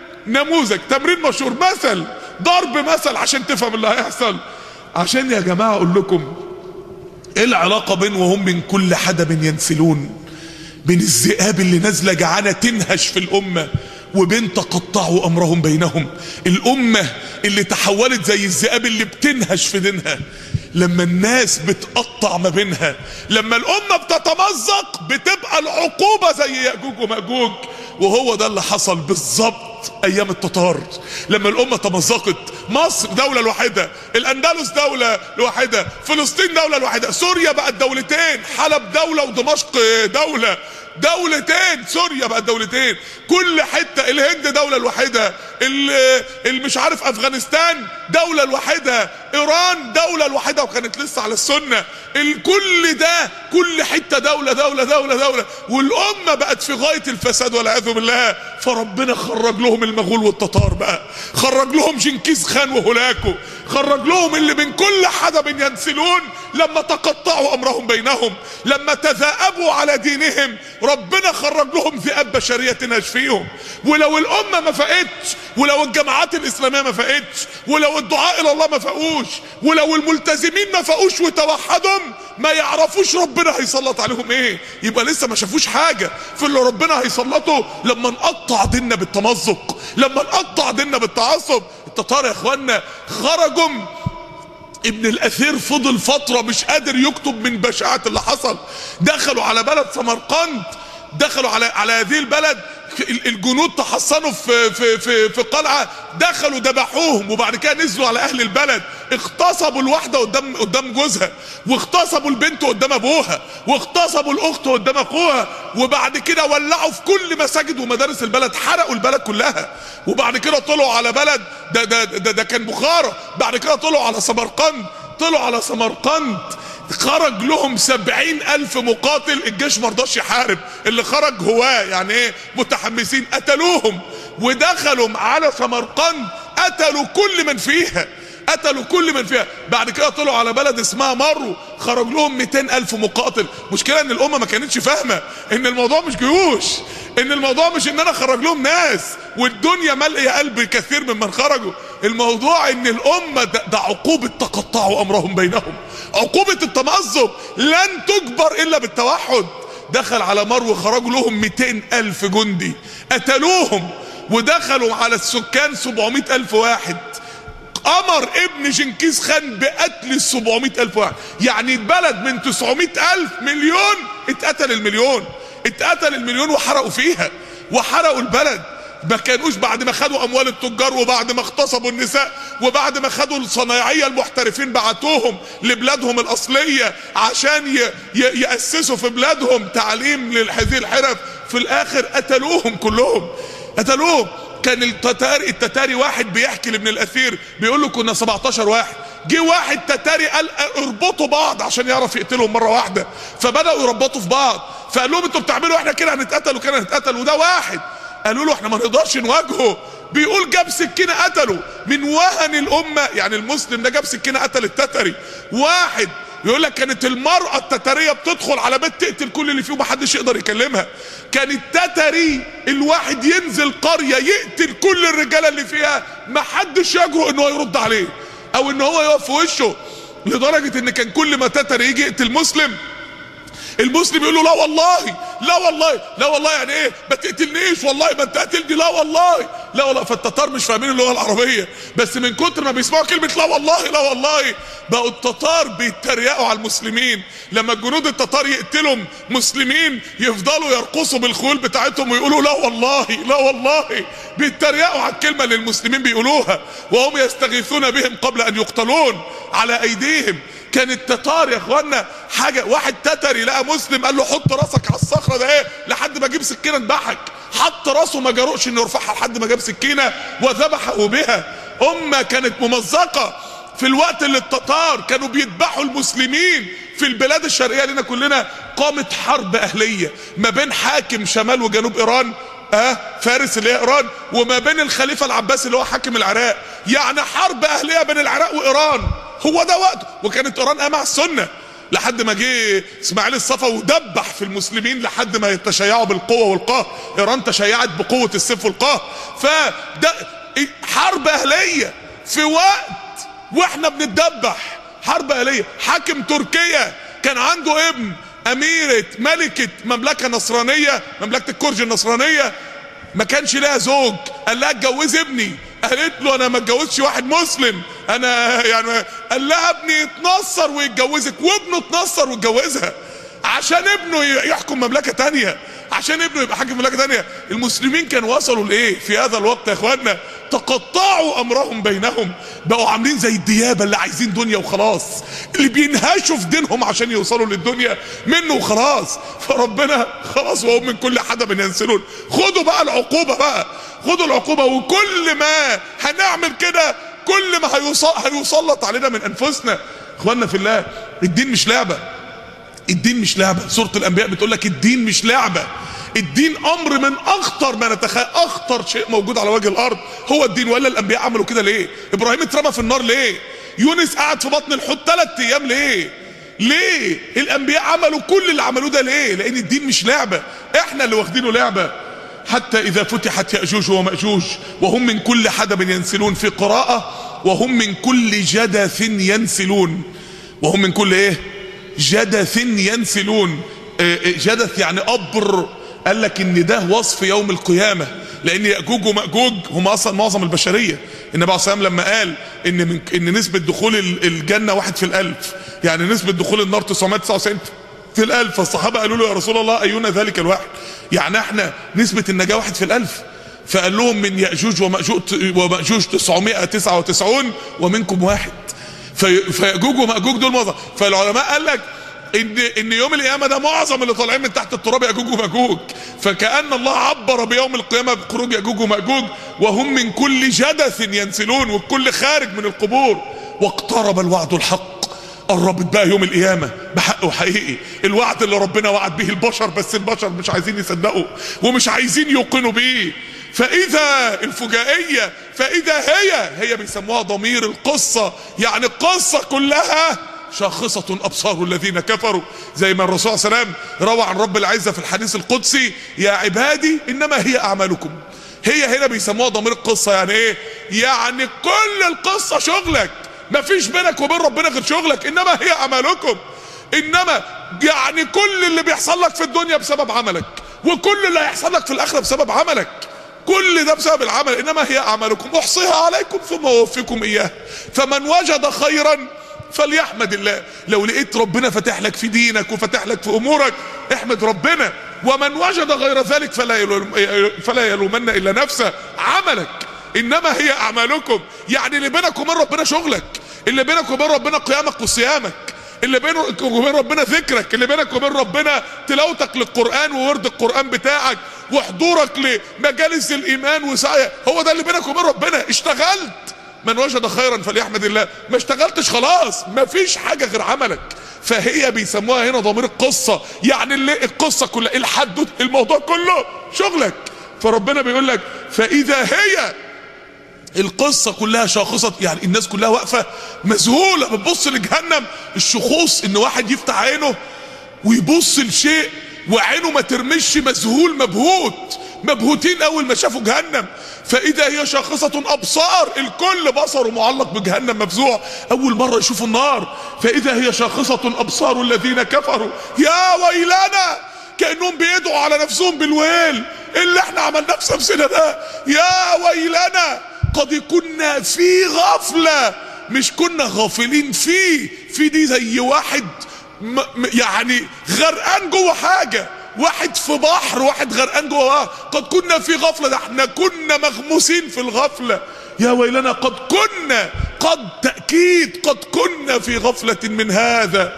نموذج تمرين مشهور مثل ضرب مثل عشان تفهم اللي هيحصل عشان يا جماعه اقول لكم ايه العلاقه بين وهم من كل حدب ينسلون بين الذئاب اللي نازله جعانه تنهش في الامه وبين تقطعوا امرهم بينهم الامه اللي تحولت زي الذئاب اللي بتنهش في دينها لما الناس بتقطع ما بينها لما الامه بتتمزق بتبقى العقوبه زي ياجوج وماجوج وهو ده اللي حصل بالظبط ايام التتار لما الامه تمزقت مصر دوله لوحدها الاندلس دوله لوحدها فلسطين دوله لوحدها سوريا بقت دولتين حلب دوله ودمشق دوله دولتين سوريا بقت دولتين كل حته الهند دوله لوحدها اللي مش عارف افغانستان دوله لوحدها ايران دوله لوحدها وكانت لسه على السنه الكل ده كل حته دوله دوله دوله دوله والامه بقت في غايه الفساد والعياذ بالله فربنا خرج لهم المغول والتتار بقى خرج لهم جنكيز خان وهولاكو خرج لهم اللي من كل حدب ينسلون لما تقطعوا امرهم بينهم لما تذاءبوا على دينهم ربنا خرج لهم ذئاب بشريه تنهش فيهم ولو الامه ما فاقتش ولو الجماعات الاسلاميه ما فاقتش ولو الدعاء الى الله ما فاقوش ولو الملتزمين ما فاقوش وتوحدهم ما يعرفوش ربنا هيسلط عليهم ايه يبقى لسه ما شافوش حاجه في اللي ربنا هيسلطه لما نقطع ديننا بالتمزق لما نقطع ديننا بالتعصب التتار يا اخوانا خرجوا ابن الاثير فضل فتره مش قادر يكتب من بشاعه اللي حصل دخلوا على بلد سمرقند دخلوا على على هذه البلد الجنود تحصنوا في في في في قلعه دخلوا ذبحوهم وبعد كده نزلوا على اهل البلد اغتصبوا الواحده قدام قدام جوزها واغتصبوا البنت قدام ابوها واغتصبوا الاخت قدام اخوها وبعد كده ولعوا في كل مساجد ومدارس البلد حرقوا البلد كلها وبعد كده طلعوا على بلد ده ده ده, ده كان بخارى بعد كده طلعوا على سمرقند طلعوا على سمرقند خرج لهم سبعين ألف مقاتل الجيش مرضاش يحارب اللي خرج هواه يعني ايه متحمسين قتلوهم ودخلوا على سمرقند قتلوا كل من فيها قتلوا كل من فيها بعد كده طلعوا على بلد اسمها مرو خرج لهم 200 ألف مقاتل مشكلة ان الأمة ما كانتش فاهمة ان الموضوع مش جيوش ان الموضوع مش ان انا اخرج لهم ناس والدنيا ملقية قلب كثير ممن خرجوا الموضوع ان الأمة ده, ده عقوبة تقطعوا أمرهم بينهم عقوبة التمزق لن تجبر إلا بالتوحد دخل على مرو خرجوا لهم 200 ألف جندي قتلوهم ودخلوا على السكان 700 ألف واحد امر ابن جنكيز خان بقتل ال 700 الف واحد يعني البلد من 900 الف مليون اتقتل المليون اتقتل المليون وحرقوا فيها وحرقوا البلد ما كانوش بعد ما خدوا اموال التجار وبعد ما اغتصبوا النساء وبعد ما خدوا الصنايعيه المحترفين بعتوهم لبلادهم الاصليه عشان ي... ي... ياسسوا في بلادهم تعليم لهذه الحرف في الاخر قتلوهم كلهم قتلوهم كان التتاري التتاري واحد بيحكي لابن الاثير بيقول له كنا 17 واحد جه واحد تتاري قال اربطوا بعض عشان يعرف يقتلهم مره واحده فبداوا يربطوا في بعض فقال لهم انتوا بتعملوا احنا كده هنتقتل وكده هنتقتل وده واحد قالوا له احنا ما نقدرش نواجهه بيقول جاب سكينه قتله من وهن الامه يعني المسلم ده جاب سكينه قتل التتري واحد يقول لك كانت المرأة التترية بتدخل على بيت تقتل كل اللي فيه ومحدش يقدر يكلمها كان التتري الواحد ينزل قرية يقتل كل الرجالة اللي فيها محدش يجرؤ ان هو يرد عليه او ان هو يقف في وشه لدرجة ان كان كل ما تتري يجي يقتل مسلم المسلم يقول له لا والله لا والله لا والله يعني ايه ما تقتلنيش والله ما انت قاتلني لا والله لا والله فالتتار مش فاهمين اللغه العربيه بس من كتر ما بيسمعوا كلمه لا والله لا والله بقوا التتار بيتريقوا على المسلمين لما الجنود التتار يقتلوا مسلمين يفضلوا يرقصوا بالخيول بتاعتهم ويقولوا لا والله لا والله بيتريقوا على الكلمه اللي المسلمين بيقولوها وهم يستغيثون بهم قبل ان يقتلون على ايديهم كان التتار يا اخوانا حاجه واحد تتري لقى مسلم قال له حط راسك على الصخره ده ايه لحد ما اجيب سكينه اذبحك حط راسه ما جرؤش انه يرفعها لحد ما جاب سكينه وذبحه بها امه كانت ممزقه في الوقت اللي التتار كانوا بيذبحوا المسلمين في البلاد الشرقيه لنا كلنا قامت حرب اهليه ما بين حاكم شمال وجنوب ايران اه فارس اللي هي ايران وما بين الخليفه العباسي اللي هو حاكم العراق يعني حرب اهليه بين العراق وايران هو ده وقته وكانت ايران قامه على السنه لحد ما جه اسماعيل الصفا ودبح في المسلمين لحد ما يتشيعوا بالقوه والقهر ايران تشيعت بقوه السيف والقهر فده حرب اهليه في وقت واحنا بنتدبح حرب اهليه حاكم تركيا كان عنده ابن اميره ملكه مملكه نصرانيه مملكه الكرج النصرانيه ما كانش لها زوج قال لها اتجوزي ابني قالت له انا ما اتجوزش واحد مسلم انا يعني قال لها ابني يتنصر ويتجوزك وابنه اتنصر واتجوزها عشان ابنه يحكم مملكه تانية عشان ابنه يبقى حاكم مملكه تانية المسلمين كانوا وصلوا لايه في هذا الوقت يا اخوانا تقطعوا امرهم بينهم بقوا عاملين زي الديابه اللي عايزين دنيا وخلاص اللي بينهشوا في دينهم عشان يوصلوا للدنيا منه وخلاص فربنا خلاص وهم من كل حدب ينسلون خدوا بقى العقوبه بقى خدوا العقوبه وكل ما هنعمل كده كل ما هيوصل هيسلط علينا من انفسنا اخوانا في الله الدين مش لعبه الدين مش لعبه سوره الانبياء بتقول لك الدين مش لعبه الدين امر من اخطر ما نتخيل اخطر شيء موجود على وجه الارض هو الدين ولا الانبياء عملوا كده ليه ابراهيم اترمى في النار ليه يونس قعد في بطن الحوت ثلاث ايام ليه ليه الانبياء عملوا كل اللي عملوه ده ليه لان الدين مش لعبه احنا اللي واخدينه لعبه حتى اذا فتحت ياجوج وماجوج وهم من كل حدب ينسلون في قراءه وهم من كل جدث ينسلون وهم من كل ايه جدث ينسلون جدث يعني قبر قال لك ان ده وصف يوم القيامة لان يأجوج ومأجوج هم اصلا معظم البشرية النبي عليه الصلاة لما قال ان من ان نسبة دخول الجنة واحد في الالف يعني نسبة دخول النار 999 في الالف فالصحابة قالوا له يا رسول الله اينا ذلك الواحد يعني احنا نسبة النجاة واحد في الالف فقال لهم من يأجوج ومأجوج ومأجوج 999 ومنكم واحد فيأجوج ومأجوج دول معظم فالعلماء قال لك ان ان يوم القيامه ده معظم اللي طالعين من تحت التراب ياجوج وماجوج فكان الله عبر بيوم القيامه بخروج ياجوج وماجوج وهم من كل جدث ينسلون والكل خارج من القبور واقترب الوعد الحق قربت بقى يوم القيامة بحق وحقيقي الوعد اللي ربنا وعد به البشر بس البشر مش عايزين يصدقوا ومش عايزين يوقنوا بيه فإذا الفجائية فإذا هي هي بيسموها ضمير القصة يعني القصة كلها شاخصة أبصار الذين كفروا زي ما الرسول صلى الله عليه وسلم روى عن رب العزة في الحديث القدسي يا عبادي إنما هي أعمالكم هي هنا بيسموها ضمير القصة يعني إيه يعني كل القصة شغلك مفيش بينك وبين ربنا غير شغلك إنما هي أعمالكم إنما يعني كل اللي بيحصل لك في الدنيا بسبب عملك وكل اللي هيحصل لك في الآخرة بسبب عملك كل ده بسبب العمل إنما هي أعمالكم أحصيها عليكم ثم أوفيكم إياه فمن وجد خيرا فليحمد الله لو لقيت ربنا فتح لك في دينك وفتح لك في امورك احمد ربنا ومن وجد غير ذلك فلا يلوم فلا يلومن الا نفسه عملك انما هي اعمالكم يعني اللي بينك وبين ربنا شغلك اللي بينك وبين ربنا قيامك وصيامك اللي بينك وبين ربنا ذكرك اللي بينك وبين ربنا تلاوتك للقرآن وورد القرآن بتاعك وحضورك لمجالس الإيمان وسعيك هو ده اللي بينك وبين ربنا اشتغلت من وجد خيرا فليحمد الله ما اشتغلتش خلاص ما فيش حاجة غير عملك فهي بيسموها هنا ضمير القصة يعني اللي القصة كلها الحدث الموضوع كله شغلك فربنا بيقول لك فإذا هي القصة كلها شاخصة يعني الناس كلها واقفة مذهولة بتبص لجهنم الشخوص ان واحد يفتح عينه ويبص لشيء وعينه ما ترمش مذهول مبهوت مبهوتين اول ما شافوا جهنم فاذا هي شاخصة ابصار الكل بصره معلق بجهنم مفزوع اول مرة يشوفوا النار فاذا هي شاخصة ابصار الذين كفروا يا ويلنا كانهم بيدعوا على نفسهم بالويل اللي احنا عملناه في نفسنا ده يا ويلنا قد كنا في غفله مش كنا غافلين فيه في دي زي واحد م م يعني غرقان جوه حاجه واحد في بحر واحد غرقان جوه قد كنا في غفله ده احنا كنا مغموسين في الغفله يا ويلنا قد كنا قد تاكيد قد كنا في غفله من هذا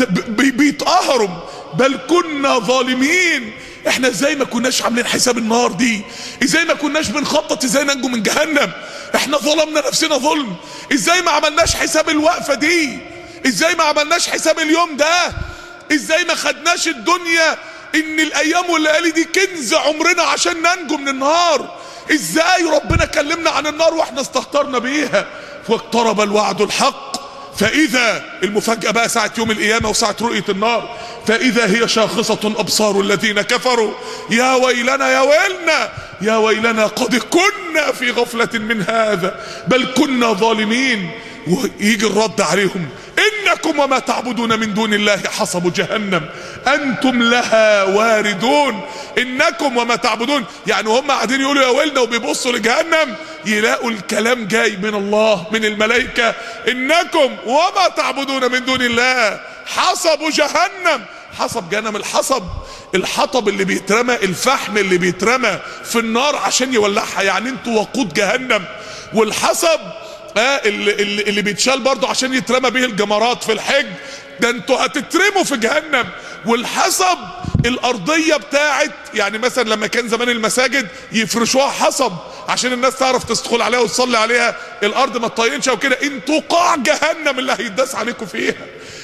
بيتقهروا بل كنا ظالمين احنا ازاي ما كناش عاملين حساب النار دي ازاي ما كناش بنخطط ازاي ننجو من جهنم احنا ظلمنا نفسنا ظلم ازاي ما عملناش حساب الوقفة دي ازاي ما عملناش حساب اليوم ده ازاي ما خدناش الدنيا ان الايام والليالي دي كنز عمرنا عشان ننجو من النار ازاي ربنا كلمنا عن النار واحنا استهترنا بيها واقترب الوعد الحق فإذا المفاجأة بقى ساعة يوم القيامة وساعة رؤية النار فإذا هي شاخصة أبصار الذين كفروا يا ويلنا يا ويلنا يا ويلنا قد كنا في غفلة من هذا بل كنا ظالمين ويجي الرد عليهم إنكم وما تعبدون من دون الله حصب جهنم أنتم لها واردون إنكم وما تعبدون يعني هم قاعدين يقولوا يا ويلنا وبيبصوا لجهنم يلاقوا الكلام جاي من الله من الملائكة إنكم وما تعبدون من دون الله حصب جهنم حصب جهنم الحصب الحطب اللي بيترمى الفحم اللي بيترمى في النار عشان يولعها يعني انتوا وقود جهنم والحصب آه اللي, اللي, اللي بيتشال برضه عشان يترمى به الجمرات في الحج ده انتوا هتترموا في جهنم والحصب الارضية بتاعت يعني مثلا لما كان زمان المساجد يفرشوها حصب عشان الناس تعرف تدخل عليها وتصلي عليها الارض ما تطينش او كده انتوا قاع جهنم اللي هيداس عليكم فيها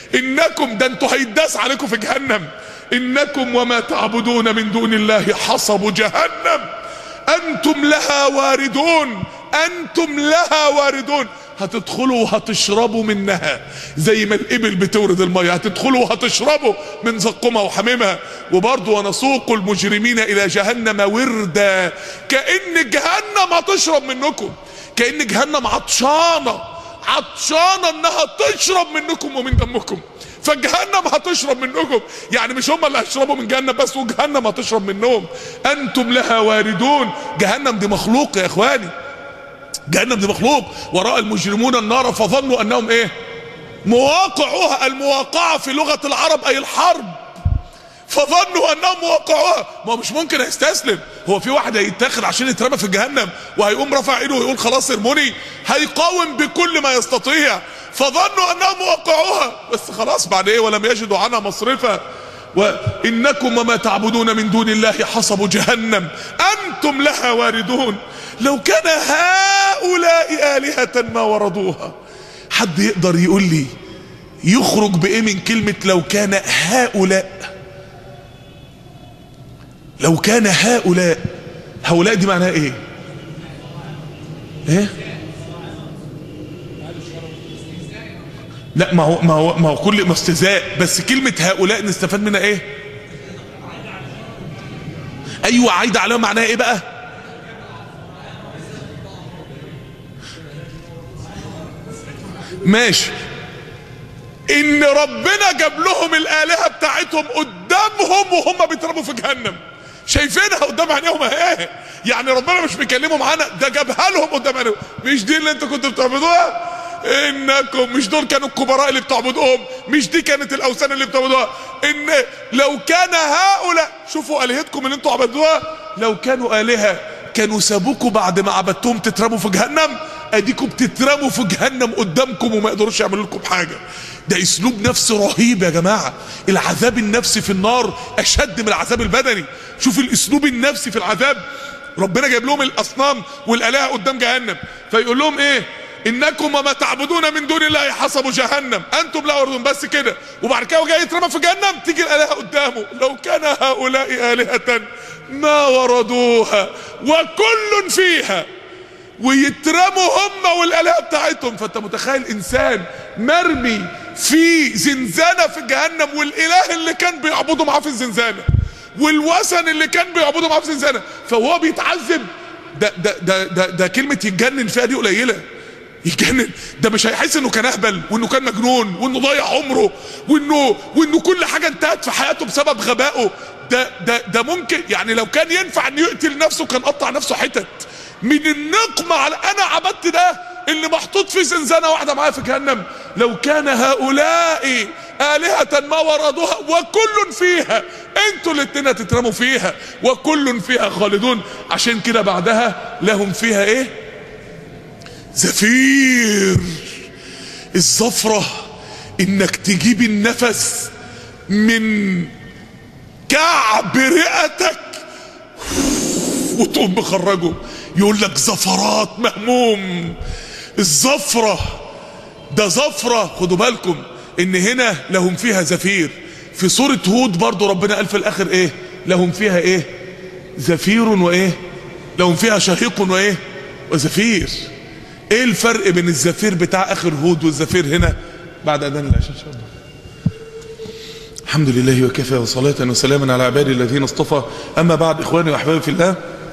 انكم ده انتوا هيداس عليكم في جهنم انكم وما تعبدون من دون الله حصب جهنم انتم لها واردون انتم لها واردون هتدخلوا وهتشربوا منها زي ما الابل بتورد الميه هتدخلوا وهتشربوا من زقمها وحميمها وبرضه ونسوق المجرمين الى جهنم وردا كان جهنم هتشرب منكم كان جهنم عطشانه عطشانه انها تشرب منكم ومن دمكم فجهنم هتشرب منكم يعني مش هم اللي هيشربوا من جهنم بس وجهنم هتشرب منهم انتم لها واردون جهنم دي مخلوق يا اخواني جهنم دي مخلوق وراء المجرمون النار فظنوا انهم ايه مواقعوها المواقعة في لغة العرب اي الحرب فظنوا انهم مواقعوها ما هو مش ممكن هيستسلم هو في واحد هيتاخد عشان يترمى في جهنم وهيقوم رفع ايده ويقول خلاص ارموني هيقاوم بكل ما يستطيع فظنوا انهم وقعوها بس خلاص بعد ايه ولم يجدوا عنها مصرفا وانكم وما تعبدون من دون الله حصب جهنم انتم لها واردون لو كان هؤلاء آلهة ما وردوها حد يقدر يقول لي يخرج بايه من كلمة لو كان هؤلاء لو كان هؤلاء هؤلاء دي معناها ايه ايه لا ما هو ما هو ما هو كل ما استهزاء بس كلمة هؤلاء نستفاد منها ايه ايوه عايدة عليها معناها ايه بقى ماشي ان ربنا جاب لهم الالهه بتاعتهم قدامهم وهم بيترموا في جهنم شايفينها قدام عينيهم اهي يعني ربنا مش بيكلمهم عنها ده جابها لهم قدام عينيهم مش دي اللي انتوا كنتوا بتعبدوها انكم مش دول كانوا الكبراء اللي بتعبدوهم مش دي كانت الاوثان اللي بتعبدوها ان لو كان هؤلاء شوفوا الهتكم اللي انتوا عبدوها لو كانوا الهه كانوا سابوكوا بعد ما عبدتهم تترموا في جهنم اديكم بتترموا في جهنم قدامكم وما يقدروش يعملوا لكم حاجه ده اسلوب نفسي رهيب يا جماعه العذاب النفسي في النار اشد من العذاب البدني شوف الاسلوب النفسي في العذاب ربنا جايب لهم الاصنام والالهه قدام جهنم فيقول لهم ايه انكم وما تعبدون من دون الله حسب جهنم انتم لا وردون بس كده وبعد كده جاي يترمى في جهنم تيجي الالهه قدامه لو كان هؤلاء الهه ما وردوها وكل فيها ويترموا هم والالهه بتاعتهم فانت متخيل انسان مرمي في زنزانه في جهنم والاله اللي كان بيعبده معاه في الزنزانه والوثن اللي كان بيعبده معاه في الزنزانه فهو بيتعذب ده ده ده ده, ده كلمه يتجنن فيها دي قليله يتجنن ده مش هيحس انه كان اهبل وانه كان مجنون وانه ضيع عمره وانه وانه كل حاجه انتهت في حياته بسبب غبائه ده ده ده ممكن يعني لو كان ينفع ان يقتل نفسه كان قطع نفسه حتت من النقمة على انا عبدت ده اللي محطوط في زنزانة واحدة معايا في جهنم لو كان هؤلاء آلهة ما وردوها وكل فيها انتوا الاتنين هتترموا فيها وكل فيها خالدون عشان كده بعدها لهم فيها ايه زفير الزفرة انك تجيب النفس من كعب رئتك وتقوم مخرجه يقول لك زفرات مهموم الزفرة ده زفرة خدوا بالكم ان هنا لهم فيها زفير في سورة هود برضو ربنا قال في الاخر ايه لهم فيها ايه زفير وايه لهم فيها شهيق وايه وزفير ايه الفرق بين الزفير بتاع اخر هود والزفير هنا بعد اذان العشاء ان شاء الله الحمد لله وكفى وصلاة وسلاما على عبادي الذين اصطفى اما بعد اخواني واحبابي في الله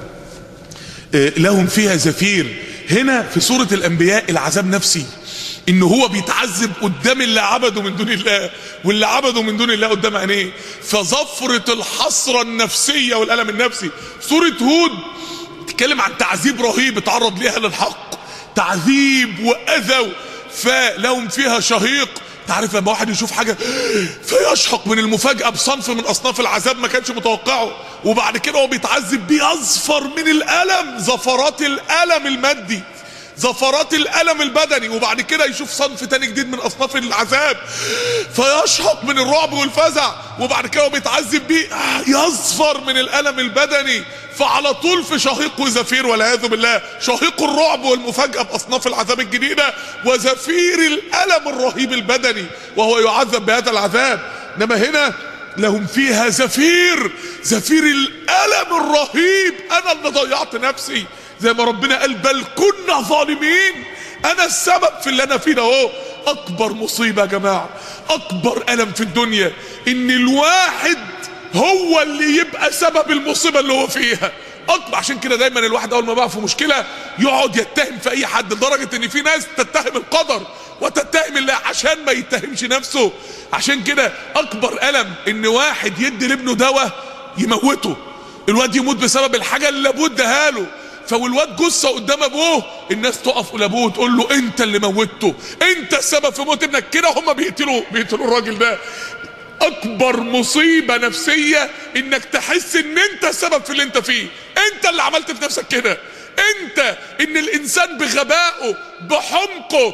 لهم فيها زفير هنا في سورة الانبياء العذاب نفسي ان هو بيتعذب قدام اللي عبده من دون الله واللي عبده من دون الله قدام عينيه فزفرة الحسرة النفسية والألم النفسي سورة هود تتكلم عن تعذيب رهيب اتعرض ليها للحق تعذيب وأذى فلهم فيها شهيق تعرف لما واحد يشوف حاجة فيشحق من المفاجأة بصنف من أصناف العذاب ما كانش متوقعه وبعد كده هو بيتعذب بيصفر من الألم زفرات الألم المادي زفرات الألم البدني وبعد كده يشوف صنف تاني جديد من أصناف العذاب فيشحق من الرعب والفزع وبعد كده هو بيتعذب بيه يصفر من الألم البدني فعلى طول في شهيق وزفير والعياذ بالله شهيق الرعب والمفاجأة بأصناف العذاب الجديدة وزفير الألم الرهيب البدني وهو يعذب بهذا العذاب إنما هنا لهم فيها زفير زفير الألم الرهيب أنا اللي ضيعت نفسي زي ما ربنا قال بل كنا ظالمين انا السبب في اللي انا فيه ده اهو اكبر مصيبه يا جماعه اكبر الم في الدنيا ان الواحد هو اللي يبقى سبب المصيبه اللي هو فيها اكبر عشان كده دايما الواحد اول ما بقى في مشكله يقعد يتهم في اي حد لدرجه ان في ناس تتهم القدر وتتهم الله عشان ما يتهمش نفسه عشان كده اكبر الم ان واحد يدي لابنه دواء يموته الواد يموت بسبب الحاجه اللي ابوه اداها له فالواد جثه قدام ابوه الناس تقف لابوه وتقول له انت اللي موتته انت السبب في موت ابنك كده هم بيقتلوا بيقتلوا الراجل ده اكبر مصيبه نفسيه انك تحس ان انت السبب في اللي انت فيه انت اللي عملت في نفسك كده انت ان الانسان بغبائه بحمقه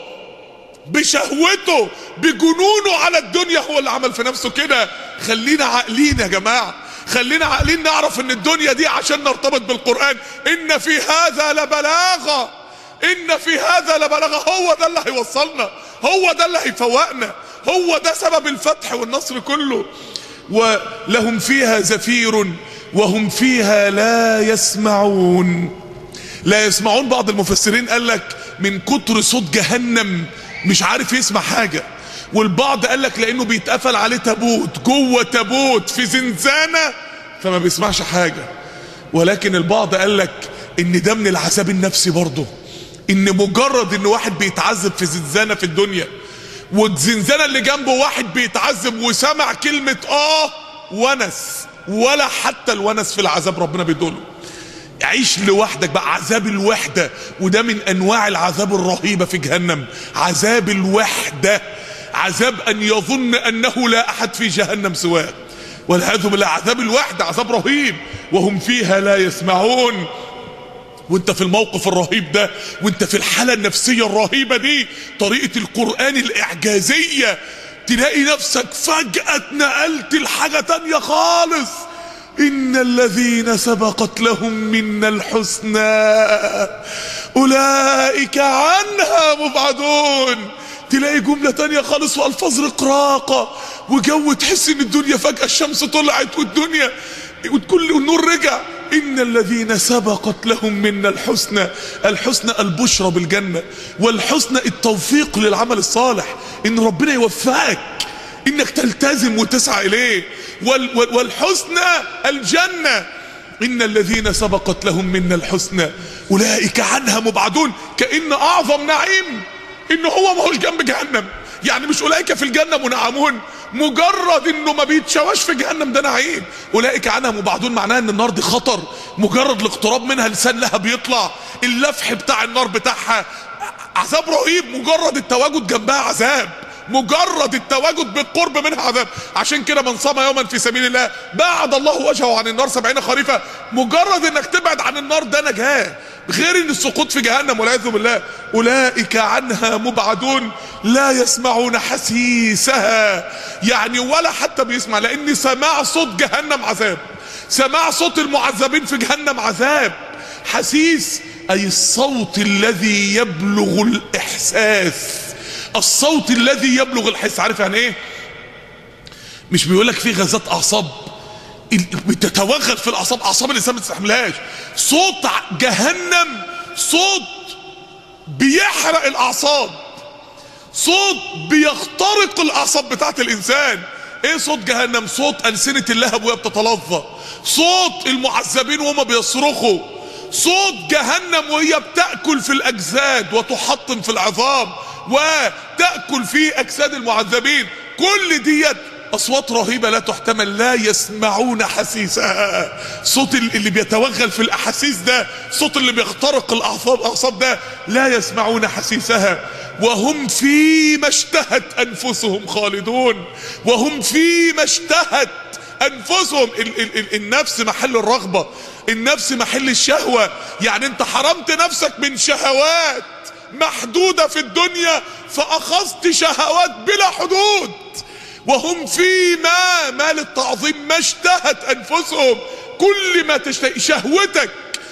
بشهوته بجنونه على الدنيا هو اللي عمل في نفسه كده خلينا عاقلين يا جماعه خلينا عاقلين نعرف ان الدنيا دي عشان نرتبط بالقرآن ان في هذا لبلاغة ان في هذا لبلاغة هو ده اللي هيوصلنا هو ده اللي هيفوقنا هو ده سبب الفتح والنصر كله ولهم فيها زفير وهم فيها لا يسمعون لا يسمعون بعض المفسرين قال لك من كتر صوت جهنم مش عارف يسمع حاجة والبعض قال لك لانه بيتقفل عليه تابوت جوه تابوت في زنزانه فما بيسمعش حاجه ولكن البعض قال لك ان ده من العذاب النفسي برضه ان مجرد ان واحد بيتعذب في زنزانه في الدنيا والزنزانه اللي جنبه واحد بيتعذب وسمع كلمه اه ونس ولا حتى الونس في العذاب ربنا بيدوله عيش لوحدك بقى عذاب الوحده وده من انواع العذاب الرهيبه في جهنم عذاب الوحده عذاب ان يظن انه لا احد في جهنم سواه والعياذ بالله عذاب الوحده عذاب رهيب وهم فيها لا يسمعون وانت في الموقف الرهيب ده وانت في الحالة النفسية الرهيبة دي طريقة القرآن الاعجازية تلاقي نفسك فجأة اتنقلت لحاجة تانية خالص ان الذين سبقت لهم منا الحسنى اولئك عنها مبعدون تلاقي جملة تانية خالص والفاظ رقراقة وجو تحس ان الدنيا فجأة الشمس طلعت والدنيا وكل النور رجع ان الذين سبقت لهم منا الحسنى الحسنى البشرى بالجنة والحسنى التوفيق للعمل الصالح ان ربنا يوفقك انك تلتزم وتسعى اليه وال وال والحسنى الجنة ان الذين سبقت لهم منا الحسنى اولئك عنها مبعدون كأن اعظم نعيم ان هو ما هوش جنب جهنم يعني مش اولئك في الجنة منعمون مجرد انه ما بيتشواش في جهنم ده نعيم اولئك عنها مبعدون معناها ان النار دي خطر مجرد الاقتراب منها لسان لها بيطلع اللفح بتاع النار بتاعها عذاب رهيب مجرد التواجد جنبها عذاب مجرد التواجد بالقرب منها عذاب عشان كده من صام يوما في سبيل الله بعد الله وجهه عن النار سبعين خريفة مجرد انك تبعد عن النار ده نجاة غير ان السقوط في جهنم والعياذ بالله اولئك عنها مبعدون لا يسمعون حسيسها يعني ولا حتى بيسمع لان سماع صوت جهنم عذاب سماع صوت المعذبين في جهنم عذاب حسيس اي الصوت الذي يبلغ الاحساس الصوت الذي يبلغ الحس عارف يعني ايه مش بيقولك في غازات اعصاب بتتوغل في الاعصاب اعصاب الانسان ما تستحملهاش صوت جهنم صوت بيحرق الاعصاب صوت بيخترق الاعصاب بتاعت الانسان ايه صوت جهنم صوت السنه اللهب وهي بتتلظى صوت المعذبين وهم بيصرخوا صوت جهنم وهي بتاكل في الاجساد وتحطم في العظام وتأكل في أجساد المعذبين كل ديت أصوات رهيبة لا تحتمل لا يسمعون حسيسها صوت اللي بيتوغل في الأحاسيس ده صوت اللي بيخترق الأعصاب أعصاب ده لا يسمعون حسيسها وهم فيما اشتهت أنفسهم خالدون وهم فيما اشتهت أنفسهم ال ال ال النفس محل الرغبة النفس محل الشهوة يعني انت حرمت نفسك من شهوات محدودة في الدنيا فأخذت شهوات بلا حدود وهم في ما ما للتعظيم ما اشتهت أنفسهم كل ما تشتهي شهوتك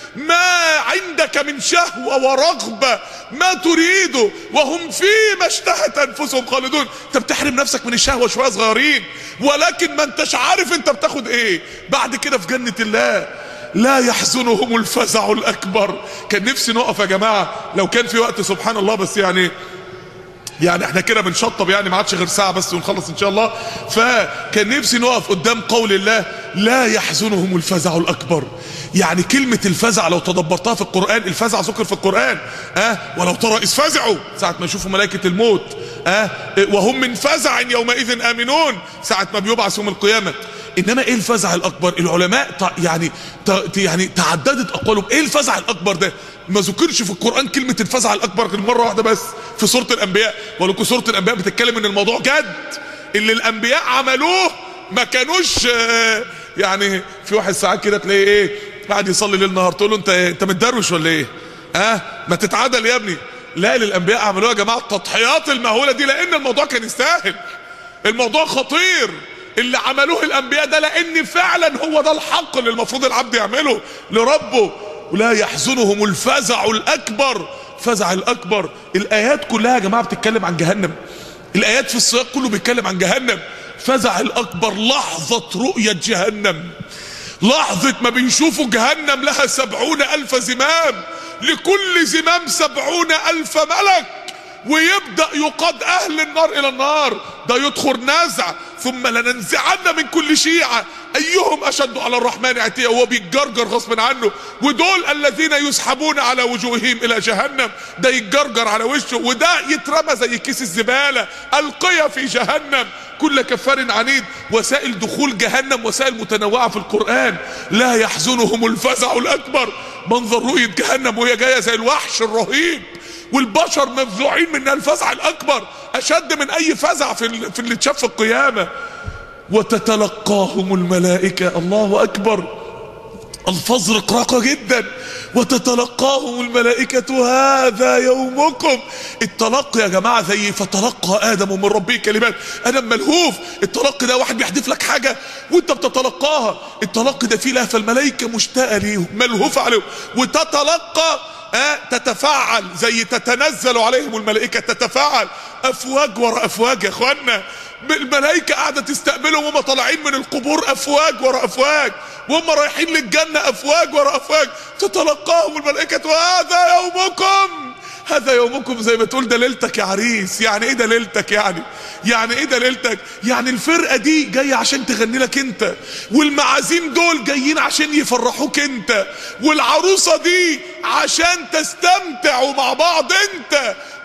ما عندك من شهوة ورغبة ما تريده وهم فيما اشتهت أنفسهم خالدون انت بتحرم نفسك من الشهوة شوية صغيرين ولكن ما انتش عارف انت بتاخد ايه بعد كده في جنة الله لا يحزنهم الفزع الاكبر كان نفسي نقف يا جماعه لو كان في وقت سبحان الله بس يعني يعني احنا كده بنشطب يعني ما عادش غير ساعه بس ونخلص ان شاء الله فكان نفسي نقف قدام قول الله لا يحزنهم الفزع الاكبر يعني كلمة الفزع لو تدبرتها في القرآن الفزع ذكر في القرآن اه ولو ترى إذ فزعوا ساعة ما يشوفوا ملائكة الموت اه وهم من فزع يومئذ آمنون ساعة ما بيبعث يوم القيامة انما ايه الفزع الاكبر العلماء يعني يعني تعددت اقوالهم ايه الفزع الاكبر ده ما ذكرش في القران كلمه الفزع الاكبر غير مره واحده بس في سوره الانبياء ولكن سوره الانبياء بتتكلم ان الموضوع جد اللي الانبياء عملوه ما كانوش يعني في واحد ساعات كده تلاقيه ايه قاعد يصلي ليل نهار تقول له انت انت متدروش ولا ايه ها أه؟ ما تتعدل يا ابني لا اللي الانبياء عملوها يا جماعه التضحيات المهوله دي لان الموضوع كان يستاهل الموضوع خطير اللي عملوه الانبياء ده لان فعلا هو ده الحق اللي المفروض العبد يعمله لربه ولا يحزنهم الفزع الاكبر فزع الاكبر الايات كلها يا جماعه بتتكلم عن جهنم الايات في السياق كله بيتكلم عن جهنم فزع الاكبر لحظه رؤيه جهنم لحظه ما بنشوفوا جهنم لها سبعون الف زمام لكل زمام سبعون الف ملك ويبدأ يقاد أهل النار إلى النار ده يدخل نزع ثم لننزعن من كل شيعة أيهم أشد على الرحمن عتيا وهو بيتجرجر غصب عنه ودول الذين يسحبون على وجوههم إلى جهنم ده يتجرجر على وشه وده يترمى زي كيس الزبالة ألقيا في جهنم كل كفار عنيد وسائل دخول جهنم وسائل متنوعة في القرآن لا يحزنهم الفزع الأكبر منظر رؤية جهنم وهي جاية زي الوحش الرهيب والبشر مفزوعين من الفزع الاكبر اشد من اي فزع في, في اللي اتشاف في القيامه وتتلقاهم الملائكه الله اكبر الفاظ رقراقه جدا وتتلقاهم الملائكة هذا يومكم التلقي يا جماعة زي فتلقى آدم من ربه كلمات أنا ملهوف التلقي ده واحد بيحدف لك حاجة وانت بتتلقاها التلقي ده فيه لهفة الملائكة مشتاقة ليه ملهوفة عليه وتتلقى أه تتفاعل زي تتنزل عليهم الملائكة تتفاعل أفواج ورا أفواج يا أخوانا الملائكة قاعدة تستقبلهم وهم طالعين من القبور أفواج ورا أفواج وهم رايحين للجنة أفواج ورا أفواج تتلقاهم الملائكة وهذا يومكم هذا يومكم زي ما تقول ده ليلتك يا عريس يعني ايه ده ليلتك يعني يعني ايه ده ليلتك يعني الفرقه دي جايه عشان تغني لك انت والمعازيم دول جايين عشان يفرحوك انت والعروسه دي عشان تستمتعوا مع بعض انت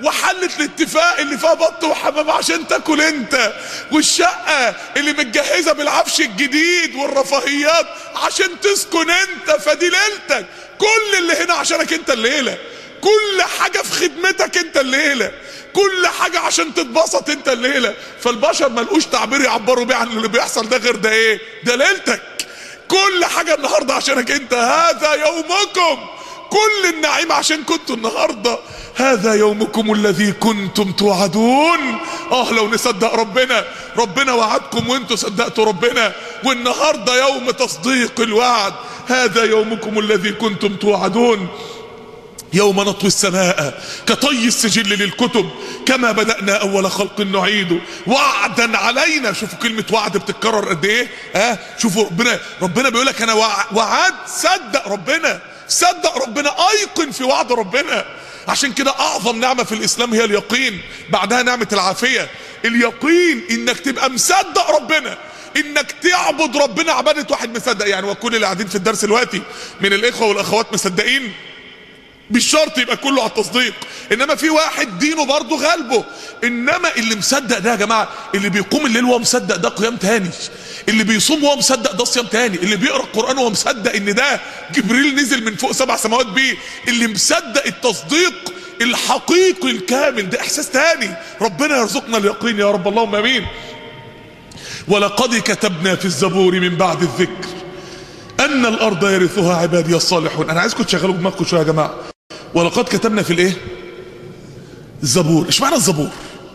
وحلة الاتفاق اللي فيها بط وحمام عشان تاكل انت والشقة اللي متجهزة بالعفش الجديد والرفاهيات عشان تسكن انت فدي ليلتك كل اللي هنا عشانك انت الليلة كل حاجة في خدمتك انت الليلة كل حاجة عشان تتبسط انت الليلة فالبشر ملقوش تعبير يعبروا بيه عن اللي بيحصل ده غير ده ايه ده ليلتك كل حاجة النهاردة عشانك انت هذا يومكم كل النعيم عشان كنتوا النهاردة هذا يومكم الذي كنتم توعدون اه لو نصدق ربنا ربنا وعدكم وانتوا صدقتوا ربنا والنهاردة يوم تصديق الوعد هذا يومكم الذي كنتم توعدون يوم نطوي السماء كطي السجل للكتب كما بدأنا أول خلق نعيده وعدا علينا شوفوا كلمة وعد بتتكرر قد إيه ها شوفوا ربنا ربنا بيقول لك أنا وعد صدق ربنا صدق ربنا أيقن في وعد ربنا عشان كده أعظم نعمة في الإسلام هي اليقين بعدها نعمة العافية اليقين إنك تبقى مصدق ربنا انك تعبد ربنا عبادة واحد مصدق يعني وكل اللي قاعدين في الدرس دلوقتي من الاخوة والاخوات مصدقين مش شرط يبقى كله على التصديق انما في واحد دينه برضه غالبه انما اللي مصدق ده يا جماعه اللي بيقوم الليل وهو مصدق ده قيام تاني اللي بيصوم وهو مصدق ده صيام تاني اللي بيقرا القران وهو مصدق ان ده جبريل نزل من فوق سبع سماوات بيه اللي مصدق التصديق الحقيقي الكامل ده احساس تاني ربنا يرزقنا اليقين يا رب اللهم امين ولقد كتبنا في الزبور من بعد الذكر ان الارض يرثها عبادي الصالحون انا عايزكم تشغلوا دماغكم شويه يا جماعه ولقد كتبنا في الايه الزبور ايش معنى الزبور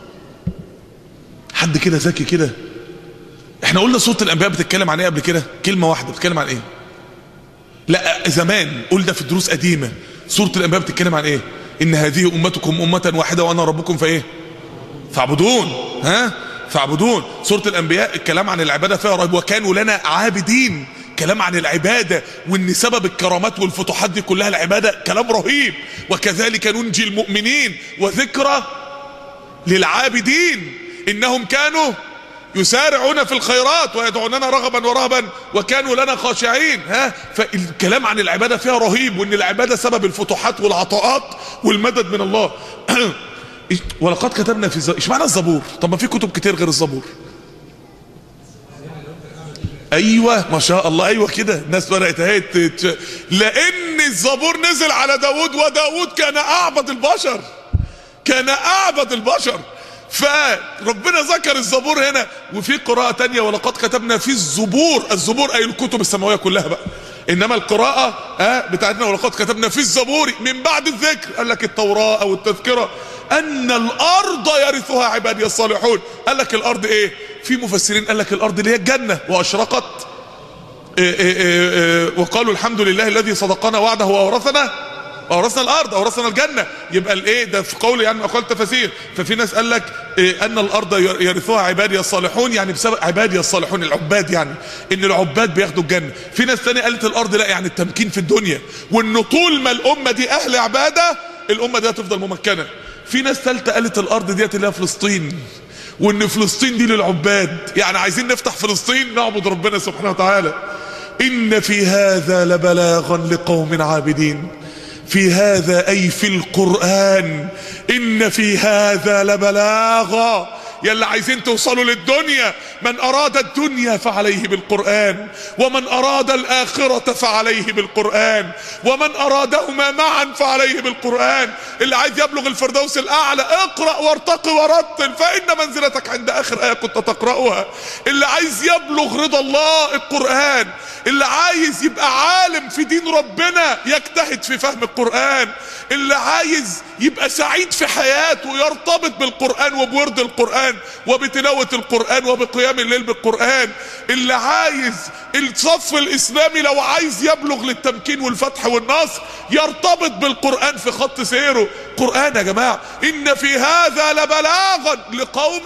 حد كده ذكي كده احنا قلنا سوره الانبياء بتتكلم عن ايه قبل كده كلمه واحده بتتكلم عن ايه لا زمان قلنا في دروس قديمه سوره الانبياء بتتكلم عن ايه ان هذه امتكم امه واحده وانا ربكم فايه فاعبدون ها فاعبدون سوره الانبياء الكلام عن العباده فيها رهيب وكانوا لنا عابدين كلام عن العبادة وان سبب الكرامات والفتوحات دي كلها العبادة كلام رهيب وكذلك ننجي المؤمنين وذكرى للعابدين انهم كانوا يسارعون في الخيرات ويدعوننا رغبا ورهبا وكانوا لنا خاشعين ها فالكلام عن العبادة فيها رهيب وان العبادة سبب الفتوحات والعطاءات والمدد من الله ولقد كتبنا في الزبور ايش معنى الزبور طب ما في كتب كتير غير الزبور ايوه ما شاء الله ايوه كده الناس بدات اهي لان الزبور نزل على داود وداود كان اعبد البشر كان اعبد البشر فربنا ذكر الزبور هنا وفي قراءة تانية ولقد كتبنا في الزبور الزبور اي الكتب السماوية كلها بقى انما القراءة اه بتاعتنا ولقد كتبنا في الزبور من بعد الذكر قال لك التوراة او التذكرة ان الارض يرثها عبادي الصالحون قال لك الارض ايه في مفسرين قال لك الارض اللي هي الجنة واشرقت إيه إيه إيه وقالوا الحمد لله الذي صدقنا وعده واورثنا اورثنا الارض اورثنا الجنه يبقى الايه ده في قول يعني اقوال تفاسير ففي ناس قال لك إيه ان الارض يرثوها عبادي الصالحون يعني بسبب عبادي الصالحون العباد يعني ان العباد بياخدوا الجنه في ناس ثانيه قالت الارض لا يعني التمكين في الدنيا وان طول ما الامه دي اهل عباده الامه دي هتفضل ممكنه في ناس ثالثه قالت الارض ديت اللي هي فلسطين وان فلسطين دي للعباد يعني عايزين نفتح فلسطين نعبد ربنا سبحانه وتعالى ان في هذا لبلاغا لقوم عابدين في هذا اي في القرآن ان في هذا لبلاغا يلا عايزين توصلوا للدنيا من اراد الدنيا فعليه بالقرآن ومن اراد الاخرة فعليه بالقرآن ومن ارادهما معا فعليه بالقرآن اللي عايز يبلغ الفردوس الاعلى اقرأ وارتقي ورتل فان منزلتك عند اخر ايه كنت تقرأها اللي عايز يبلغ رضا الله القرآن اللي عايز يبقى عالم في دين ربنا يجتهد في فهم القرآن اللي عايز يبقى سعيد في حياته يرتبط بالقرآن وبورد القرآن وبتلاوة القرآن وبقيام الليل بالقرآن اللي عايز الصف الإسلامي لو عايز يبلغ للتمكين والفتح والنصر يرتبط بالقرآن في خط سيره قرآن يا جماعة إن في هذا لبلاغا لقوم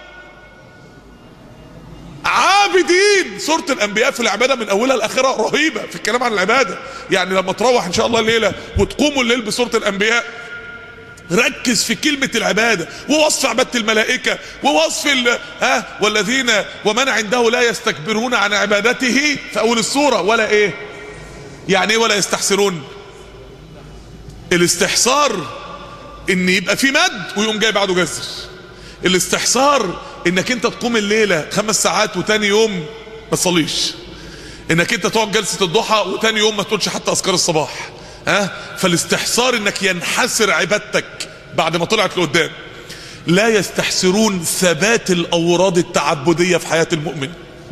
عابدين سورة الأنبياء في العبادة من أولها لآخرها رهيبة في الكلام عن العبادة يعني لما تروح إن شاء الله الليلة وتقوموا الليل بسورة الأنبياء ركز في كلمة العبادة ووصف عبادة الملائكة ووصف ال ها والذين ومن عنده لا يستكبرون عن عبادته في أول السورة ولا إيه يعني إيه ولا يستحسرون الاستحسار ان يبقى في مد ويقوم جاي بعده جزر الاستحصار انك انت تقوم الليلة خمس ساعات وتاني يوم ما تصليش انك انت تقعد جلسة الضحى وتاني يوم ما تقولش حتى اذكار الصباح ها فالاستحصار انك ينحسر عبادتك بعد ما طلعت لقدام لا يستحسرون ثبات الاوراد التعبدية في حياة المؤمن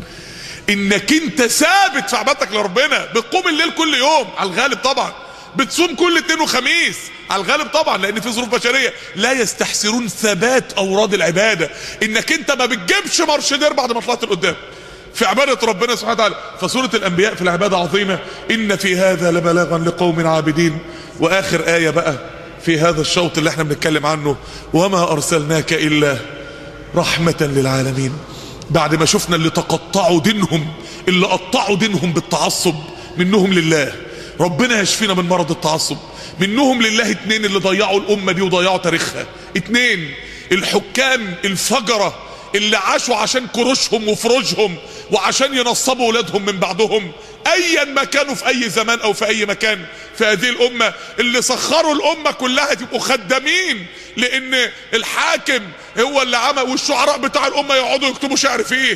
انك انت ثابت في عبادتك لربنا بتقوم الليل كل يوم على الغالب طبعا بتصوم كل اثنين وخميس على الغالب طبعا لان في ظروف بشريه لا يستحسرون ثبات اوراد العباده انك انت ما بتجيبش مرشدير بعد ما طلعت لقدام في عبادة ربنا سبحانه وتعالى فسورة الأنبياء في العبادة عظيمة إن في هذا لبلاغا لقوم عابدين وآخر آية بقى في هذا الشوط اللي احنا بنتكلم عنه وما أرسلناك إلا رحمة للعالمين بعد ما شفنا اللي تقطعوا دينهم اللي قطعوا دينهم بالتعصب منهم لله ربنا يشفينا من مرض التعصب منهم لله اتنين اللي ضيعوا الأمة دي وضيعوا تاريخها اتنين الحكام الفجرة اللي عاشوا عشان كروشهم وفروجهم وعشان ينصبوا ولادهم من بعدهم ايا ما كانوا في اي زمان او في اي مكان في هذه الامة اللي سخروا الامة كلها تبقوا خدامين لان الحاكم هو اللي عمل والشعراء بتاع الامة يقعدوا يكتبوا شعر فيه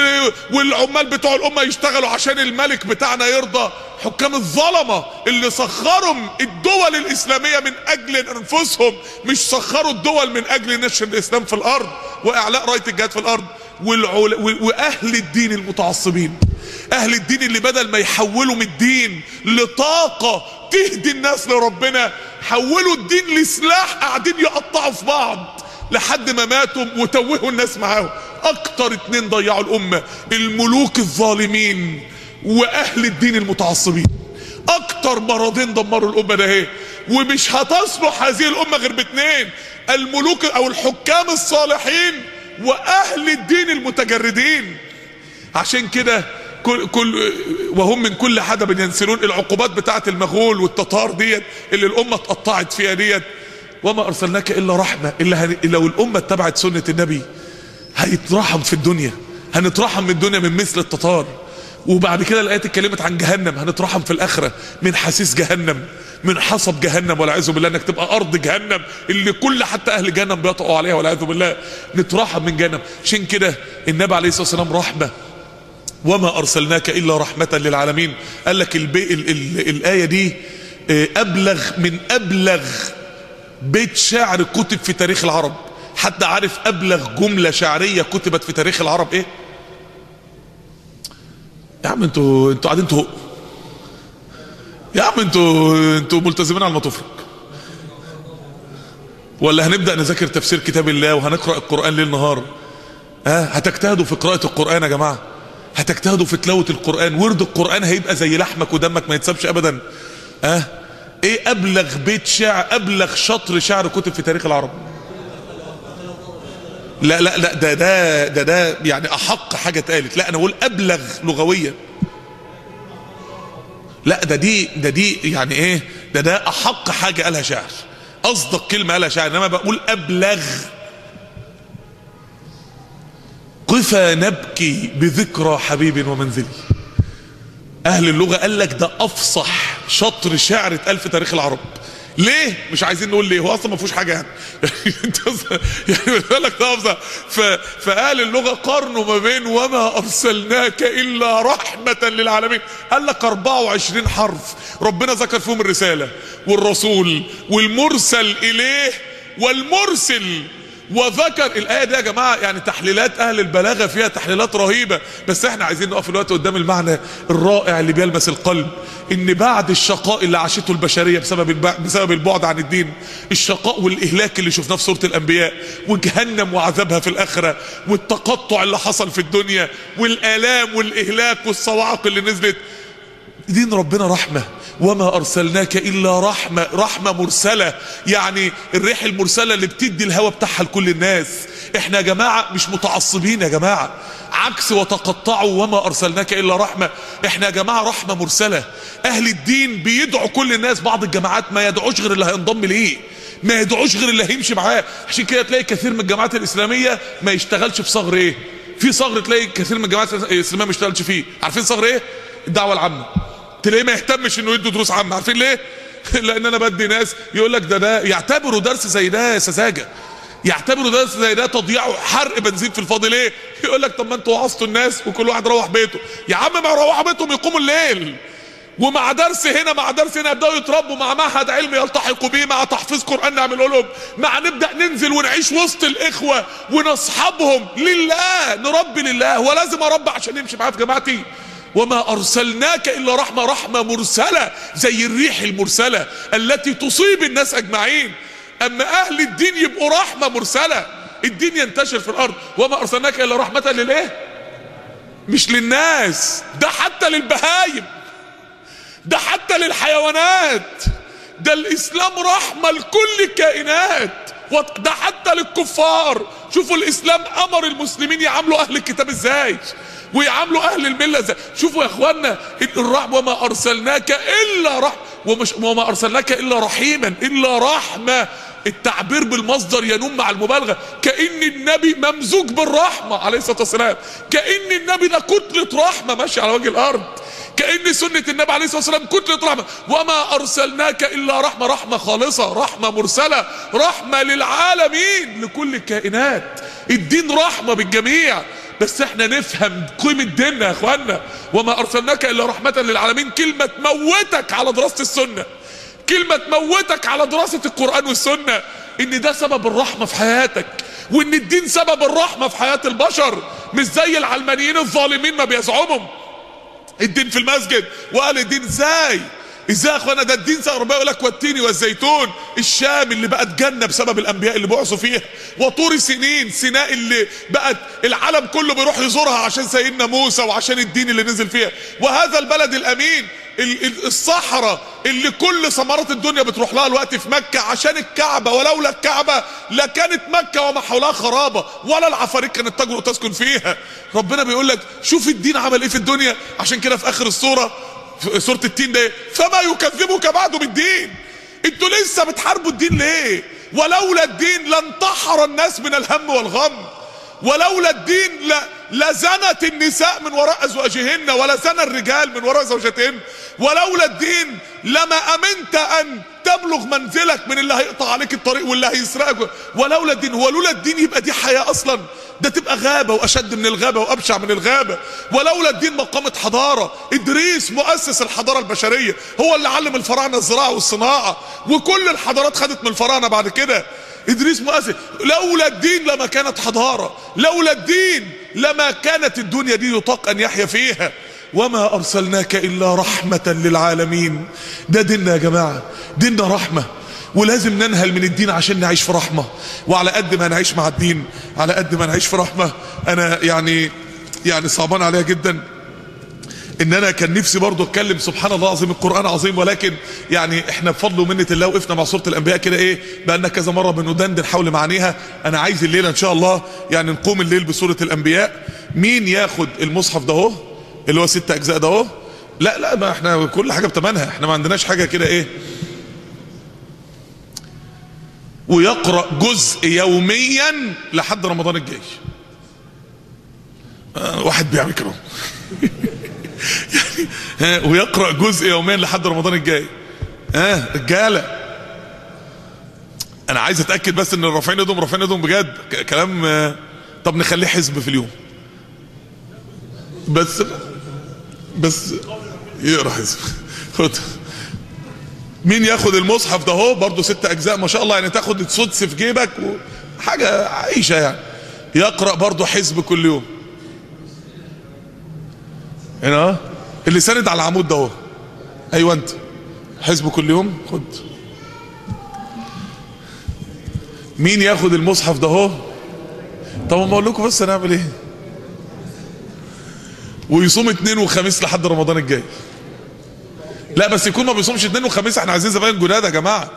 والعمال بتوع الامة يشتغلوا عشان الملك بتاعنا يرضى حكام الظلمة اللي سخروا الدول الاسلامية من اجل انفسهم مش سخروا الدول من اجل نشر الاسلام في الارض واعلاء راية الجهاد في الارض والعل... واهل الدين المتعصبين اهل الدين اللي بدل ما يحولوا من الدين لطاقة تهدي الناس لربنا حولوا الدين لسلاح قاعدين يقطعوا في بعض لحد ما ماتوا وتوهوا الناس معاهم اكتر اتنين ضيعوا الامة الملوك الظالمين واهل الدين المتعصبين اكتر مرضين دمروا الامة ده ايه ومش هتصلح هذه الامة غير باتنين الملوك او الحكام الصالحين واهل الدين المتجردين عشان كده كل, كل وهم من كل حدب ينسلون العقوبات بتاعت المغول والتتار ديت اللي الامه اتقطعت فيها ديت وما ارسلناك الا رحمه الا هن... لو الامه اتبعت سنه النبي هيترحم في الدنيا هنترحم من الدنيا من مثل التتار وبعد كده الايات اتكلمت عن جهنم هنترحم في الاخره من حسيس جهنم من حصب جهنم والعياذ بالله انك تبقى ارض جهنم اللي كل حتى اهل جهنم بيطقوا عليها والعياذ بالله نترحم من جهنم عشان كده النبي عليه الصلاه والسلام رحمه وما ارسلناك الا رحمه للعالمين قال لك البي ال ال الايه دي ابلغ من ابلغ بيت شعر كتب في تاريخ العرب حد عارف ابلغ جمله شعريه كتبت في تاريخ العرب ايه يا عم انتوا انتوا قاعدين تهقوا يا عم انتوا انتوا ملتزمين على ما تفرق ولا هنبدا نذاكر تفسير كتاب الله وهنقرا القران ليل نهار ها أه؟ هتجتهدوا في قراءه القران يا جماعه هتجتهدوا في تلاوه القران ورد القران هيبقى زي لحمك ودمك ما يتسابش ابدا ها أه؟ ايه ابلغ بيت شعر ابلغ شطر شعر كتب في تاريخ العرب لا لا لا ده ده ده ده يعني احق حاجه اتقالت لا انا اقول ابلغ لغويا لا ده دي ده دي يعني ايه ده ده احق حاجه قالها شاعر اصدق كلمه قالها شاعر انما بقول ابلغ قفا نبكي بذكرى حبيب ومنزلي اهل اللغه قال لك ده افصح شطر شعر اتقال في تاريخ العرب ليه مش عايزين نقول ليه هو اصلا ما فيهوش حاجه يعني يعني بيقول لك ده فقال اللغه قارنوا ما بين وما ارسلناك الا رحمه للعالمين قال لك 24 حرف ربنا ذكر فيهم الرساله والرسول والمرسل اليه والمرسل وذكر الايه دي يا جماعه يعني تحليلات اهل البلاغه فيها تحليلات رهيبه بس احنا عايزين نقف الوقت قدام المعنى الرائع اللي بيلمس القلب ان بعد الشقاء اللي عاشته البشريه بسبب الب... بسبب البعد عن الدين الشقاء والاهلاك اللي شفناه في سوره الانبياء وجهنم وعذابها في الاخره والتقطع اللي حصل في الدنيا والالام والاهلاك والصواعق اللي نزلت دين ربنا رحمه وما ارسلناك الا رحمه رحمه مرسله يعني الريح المرسله اللي بتدي الهوى بتاعها لكل الناس احنا يا جماعه مش متعصبين يا جماعه عكس وتقطعوا وما ارسلناك الا رحمه احنا يا جماعه رحمه مرسله اهل الدين بيدعوا كل الناس بعض الجماعات ما يدعوش غير اللي هينضم ليه ما يدعوش غير اللي هيمشي معاه عشان كده تلاقي كثير من الجماعات الاسلاميه ما يشتغلش في صغر ايه في صغر تلاقي كثير من الجماعات الاسلاميه ما يشتغلش فيه عارفين صغر ايه الدعوه العامه تلاقيه ما يهتمش انه يدوا دروس عامه عارفين ليه لان انا بدي ناس يقول لك ده ده يعتبروا درس زي ده سذاجه يعتبروا درس زي ده تضييع حرق بنزين في الفاضي ليه يقول لك طب ما انتوا وعظتوا الناس وكل واحد روح بيته يا عم ما يروحوا بيتهم يقوموا الليل ومع درس هنا مع درس هنا يبداوا يتربوا مع معهد علمي يلتحقوا بيه مع تحفيظ قران نعمله لهم مع نبدا ننزل ونعيش وسط الاخوه ونصحبهم لله نربي لله هو لازم اربي عشان نمشي معاه في جماعتي وما ارسلناك الا رحمه رحمه مرسله زي الريح المرسله التي تصيب الناس اجمعين اما اهل الدين يبقوا رحمه مرسله الدين ينتشر في الارض وما ارسلناك الا رحمه للايه مش للناس ده حتى للبهايم ده حتى للحيوانات ده الاسلام رحمه لكل الكائنات ده حتى للكفار شوفوا الاسلام امر المسلمين يعاملوا اهل الكتاب ازاي ويعاملوا اهل المله ازاي شوفوا يا اخوانا الرحمه وما ارسلناك الا رحمه ومش وما ارسلناك الا رحيما الا رحمه التعبير بالمصدر ينم مع المبالغه كان النبي ممزوج بالرحمه عليه الصلاه والسلام كان النبي ده كتله رحمه ماشيه على وجه الارض كأن سنة النبي عليه الصلاة والسلام كتلة رحمة وما أرسلناك إلا رحمة رحمة خالصة رحمة مرسلة رحمة للعالمين لكل الكائنات الدين رحمة بالجميع بس احنا نفهم قيمة ديننا يا اخوانا وما أرسلناك إلا رحمة للعالمين كلمة تموتك على دراسة السنة كلمة تموتك على دراسة القرآن والسنة ان ده سبب الرحمة في حياتك وان الدين سبب الرحمة في حياة البشر مش زي العلمانيين الظالمين ما بيزعمهم الدين في المسجد وقال الدين ازاي ازاي يا اخوانا ده الدين زي ربنا يقول لك والتين والزيتون الشام اللي بقت جنه بسبب الانبياء اللي بعثوا فيها وطور سنين سيناء اللي بقت العالم كله بيروح يزورها عشان سيدنا موسى وعشان الدين اللي نزل فيها وهذا البلد الامين الصحراء اللي كل ثمرات الدنيا بتروح لها الوقت في مكة عشان الكعبة ولولا الكعبة لكانت مكة وما حولها خرابة ولا العفاريت كانت تجرؤ تسكن فيها ربنا بيقول لك شوف الدين عمل ايه في الدنيا عشان كده في اخر السورة في سورة التين ده فما يكذبك بعد بالدين انتوا لسه بتحاربوا الدين ليه ولولا الدين لانتحر الناس من الهم والغم ولولا الدين ل... لزنت النساء من وراء ازواجهن ولزن الرجال من وراء زوجتهن ولولا الدين لما امنت ان تبلغ منزلك من اللي هيقطع عليك الطريق واللي هيسرقك ولولا الدين هو لولا الدين يبقى دي حياه اصلا ده تبقى غابه واشد من الغابه وابشع من الغابه ولولا الدين ما قامت حضاره ادريس مؤسس الحضاره البشريه هو اللي علم الفراعنه الزراعه والصناعه وكل الحضارات خدت من الفراعنه بعد كده ادريس مؤسس لولا الدين لما كانت حضاره لولا الدين لما كانت الدنيا دي يطاق ان يحيا فيها وما ارسلناك الا رحمه للعالمين ده ديننا يا جماعه ديننا رحمه ولازم ننهل من الدين عشان نعيش في رحمه وعلى قد ما نعيش مع الدين على قد ما نعيش في رحمه انا يعني يعني صعبان عليا جدا ان انا كان نفسي برضه اتكلم سبحان الله العظيم القران عظيم ولكن يعني احنا بفضل ومنه الله وقفنا مع سوره الانبياء كده ايه بقالنا كذا مره بندندن حول معانيها انا عايز الليله ان شاء الله يعني نقوم الليل بسوره الانبياء مين ياخد المصحف ده اهو اللي هو ست اجزاء ده اهو لا لا ما احنا كل حاجه بتمنها احنا ما عندناش حاجه كده ايه ويقرا جزء يوميا لحد رمضان الجاي آه واحد بيعمل كده يعني ويقرا جزء يوميا لحد رمضان الجاي ها آه رجاله انا عايز اتاكد بس ان رافعين ايدهم رافعين ايدهم بجد كلام آه طب نخليه حزب في اليوم بس بس يقرا حزب خد مين ياخد المصحف ده اهو برضه ست اجزاء ما شاء الله يعني تاخد السدس في جيبك وحاجه عيشه يعني يقرا برضه حزب كل يوم هنا اللي ساند على العمود ده اهو ايوه انت حزب كل يوم خد مين ياخد المصحف ده اهو طب ما اقول لكم بس هنعمل ايه ويصوم اثنين وخميس لحد رمضان الجاي لا بس يكون ما بيصومش اثنين وخميس احنا عايزين زباين جداد يا جماعه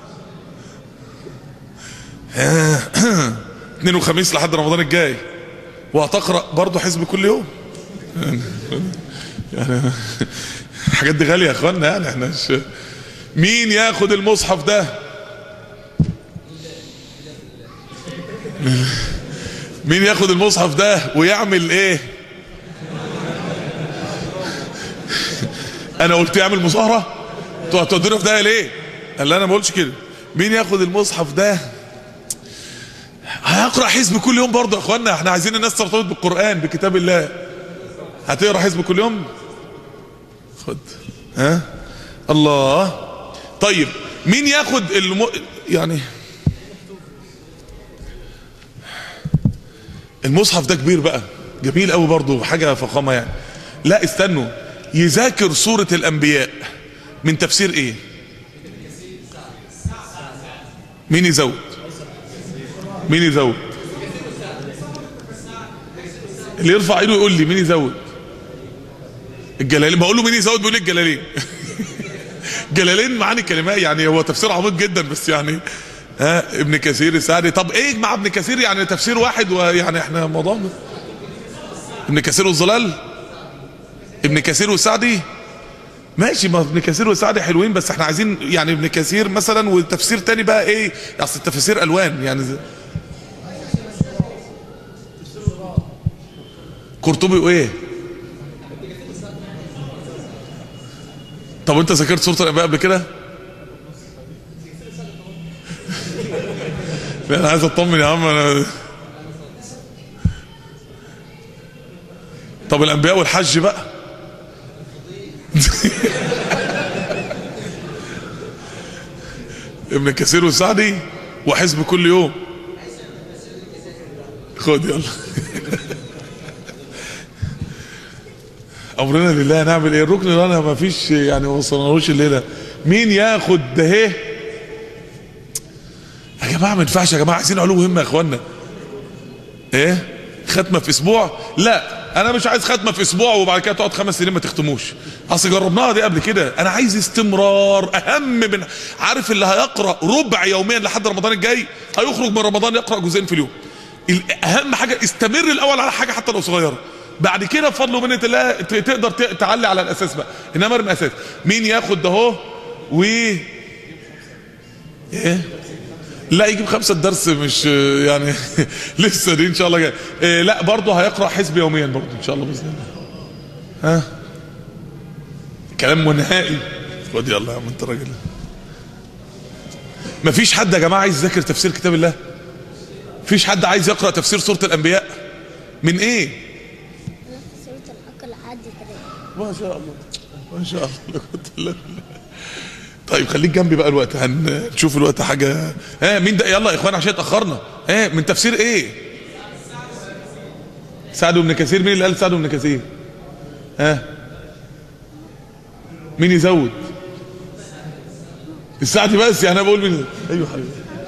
اثنين وخميس لحد رمضان الجاي وهتقرا برضه حزب كل يوم يعني الحاجات دي غاليه يا اخوانا يعني احنا مش مين ياخد المصحف ده مين ياخد المصحف ده ويعمل ايه انا قلت يعمل مظاهره انتوا هتودونا في ده ليه قال لي انا ما بقولش كده مين ياخد المصحف ده هيقرا حزب كل يوم برضه يا اخوانا احنا عايزين الناس ترتبط بالقران بكتاب الله هتقرا حزب كل يوم خد ها الله طيب مين ياخد الم... يعني المصحف ده كبير بقى جميل قوي برضه حاجه فخامه يعني لا استنوا يذاكر سوره الانبياء من تفسير ايه مين يزود مين يزود اللي يرفع ايده يقول لي مين يزود الجلالين بقول له مين يزود بيقول لي الجلالين جلالين معاني كلمات يعني هو تفسير عميق جدا بس يعني ها ابن كثير السعدي طب ايه مع ابن كثير يعني تفسير واحد ويعني احنا موضوعنا ابن كثير والظلال ابن كثير والسعدي ماشي ما ابن كثير والسعدي حلوين بس احنا عايزين يعني ابن كثير مثلا وتفسير تاني بقى ايه اصل التفاسير الوان يعني زي قرطبي وايه طب انت ذاكرت سوره الانبياء قبل كده لا انا عايز اطمن يا عم انا طب الانبياء والحج بقى ابن كثير والسعدي وحزب كل يوم خد يلا امرنا لله نعمل ايه الركن ده انا ما فيش يعني ما وصلنالوش الليله مين ياخد ده ايه يا جماعه ما ينفعش يا جماعه عايزين علوم مهمه يا اخوانا ايه ختمه في اسبوع لا انا مش عايز ختمه في اسبوع وبعد كده تقعد خمس سنين ما تختموش اصل جربناها دي قبل كده انا عايز استمرار اهم من عارف اللي هيقرا ربع يوميا لحد رمضان الجاي هيخرج من رمضان يقرا جزئين في اليوم اهم حاجه استمر الاول على حاجه حتى لو صغيره بعد كده بفضل ومنه الله تقدر تعلي على الاساس بقى انما ارمي اساس مين ياخد ده اهو و ايه لا يجيب خمسة درس مش يعني لسه دي ان شاء الله جاي إيه لا برضه هيقرا حزب يوميا برضه ان شاء الله باذن الله ها كلام منهائي خد يلا يا عم انت راجل مفيش حد يا جماعه عايز يذاكر تفسير كتاب الله مفيش حد عايز يقرا تفسير سوره الانبياء من ايه سورة الحق العادي كده ما شاء الله ما شاء الله كنت الله طيب خليك جنبي بقى الوقت هنشوف الوقت حاجه ها مين ده يلا يا اخوان عشان اتاخرنا ها من تفسير ايه سعد بن كثير مين اللي قال سعد بن كثير ها مين يزود السعدي بس يعني انا بقول مين ايوه حبيبي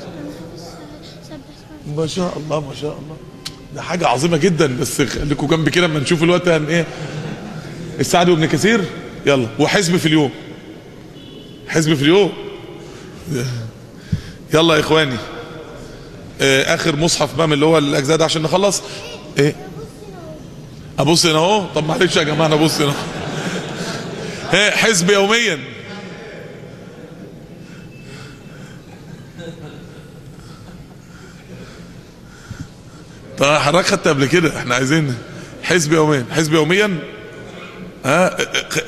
ما شاء الله ما شاء الله ده حاجه عظيمه جدا بس خليكم جنبي كده اما نشوف الوقت هن ايه السعدي وابن كثير يلا وحزب في اليوم حزب في اليوم يلا يا اخواني آه اخر مصحف بقى من اللي هو الاجزاء ده عشان نخلص ايه ابص هنا اهو طب معلش يا جماعه انا ابص هنا ايه حزب يوميا طب حضرتك خدت قبل كده احنا عايزين حزب يوميا حزب يوميا ها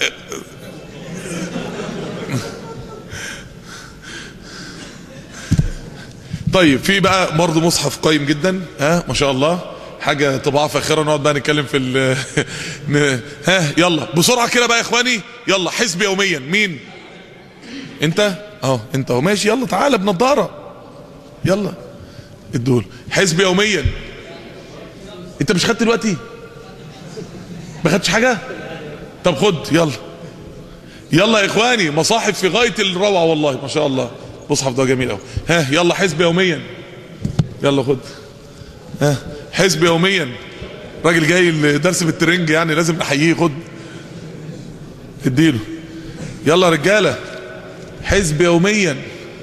طيب في بقى برضه مصحف قيم جدا ها ما شاء الله حاجه طباعه فاخره نقعد بقى نتكلم في ال ن- ها يلا بسرعه كده بقى يا اخواني يلا حزب يوميا مين انت اهو انت اهو ماشي يلا تعالى بنضاره يلا الدول حزب يوميا انت مش خدت دلوقتي ما خدتش حاجه طب خد يلا يلا يا اخواني مصاحف في غايه الروعه والله ما شاء الله المصحف ده جميل قوي ها يلا حزب يوميا يلا خد ها حزب يوميا راجل جاي الدرس بالترنج يعني لازم نحييه خد اديله يلا رجاله حزب يوميا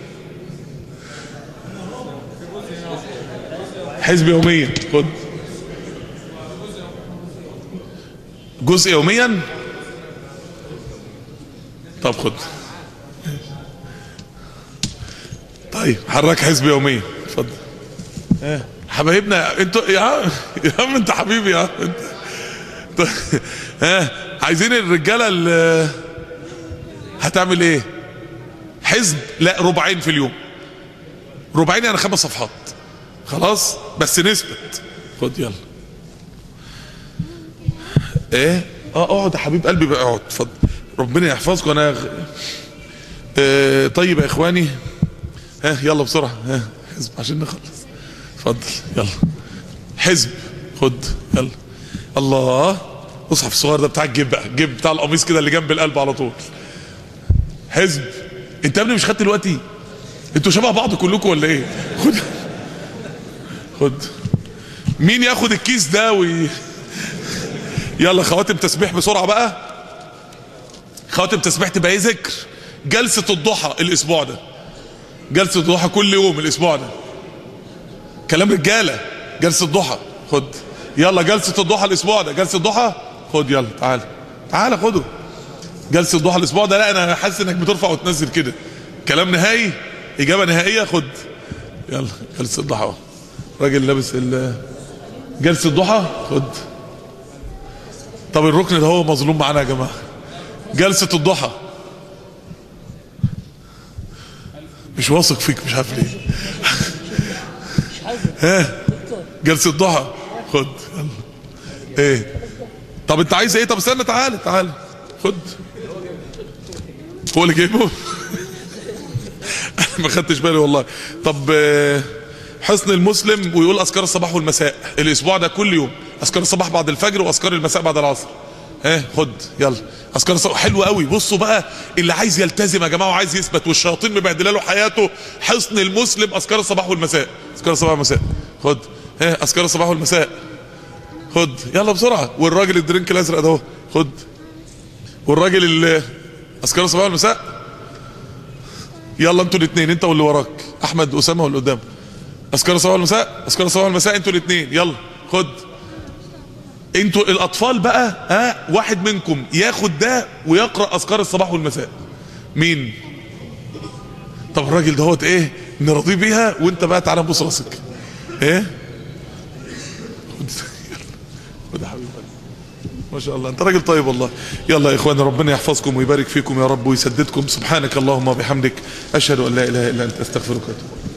حزب يوميا خد جزء يوميا طب خد طيب حرك حزب يوميا اتفضل ها حبايبنا انتوا يا عم يا عم انت حبيبي يا عم انت طيب، ها عايزين الرجاله اللي هتعمل ايه حزب لا ربعين في اليوم ربعين يعني خمس صفحات خلاص بس نثبت خد يلا ايه اه اقعد يا حبيب قلبي بقى اقعد اتفضل ربنا يحفظكم انا غ... آه طيب يا اخواني ها يلا بسرعه ها حزب عشان نخلص اتفضل يلا حزب خد يلا الله مصحف الصغير ده بتاع الجيب بقى الجيب بتاع القميص كده اللي جنب القلب على طول حزب انت يا ابني مش خدت دلوقتي انتوا شبه بعض كلكم ولا ايه خد خد مين ياخد الكيس ده وي... يلا خواتم تسبيح بسرعه بقى خواتم تسبيح تبقى ايه ذكر جلسه الضحى الاسبوع ده جلسه الضحى كل يوم الاسبوع ده كلام رجاله جلسه الضحى خد يلا جلسه الضحى الاسبوع ده جلسه الضحى خد يلا تعال تعال خده جلسه الضحى الاسبوع ده لا انا حاسس انك بترفع وتنزل كده كلام نهائي اجابه نهائيه خد يلا جلسه الضحى اهو راجل لابس ال جلسه الضحى خد طب الركن ده هو مظلوم معانا يا جماعه جلسه الضحى مش واثق فيك مش عارف ليه ها جلسه الضحى خد يلا ايه طب انت عايز ايه طب استنى تعالى تعالى خد هو اللي جايبه ما خدتش بالي والله طب آه، حسن المسلم ويقول اذكار الصباح والمساء الاسبوع ده كل يوم اذكار الصباح بعد الفجر واذكار المساء بعد العصر ها خد يلا اذكار الصباح حلو قوي بصوا بقى اللي عايز يلتزم يا جماعه وعايز يثبت والشياطين مبهدله له حياته حسن المسلم اذكار الصباح والمساء اذكار الصباح والمساء خد ها اذكار الصباح والمساء خد يلا بسرعه والراجل الدرينك الازرق ده اهو خد والراجل اللي اذكار الصباح والمساء يلا انتوا الاثنين انت واللي وراك احمد اسامه واللي قدام اذكار الصباح والمساء اذكار الصباح والمساء انتوا الاثنين يلا خد انتوا الاطفال بقى ها واحد منكم ياخد ده ويقرا اذكار الصباح والمساء مين طب الراجل دهوت ايه نرضيه بيها وانت بقى تعالى نبص راسك ايه خد خد يا حبيبي ما شاء الله انت راجل طيب والله يلا يا اخواني ربنا يحفظكم ويبارك فيكم يا رب ويسددكم سبحانك اللهم وبحمدك اشهد ان لا اله الا انت استغفرك واتوب إليك.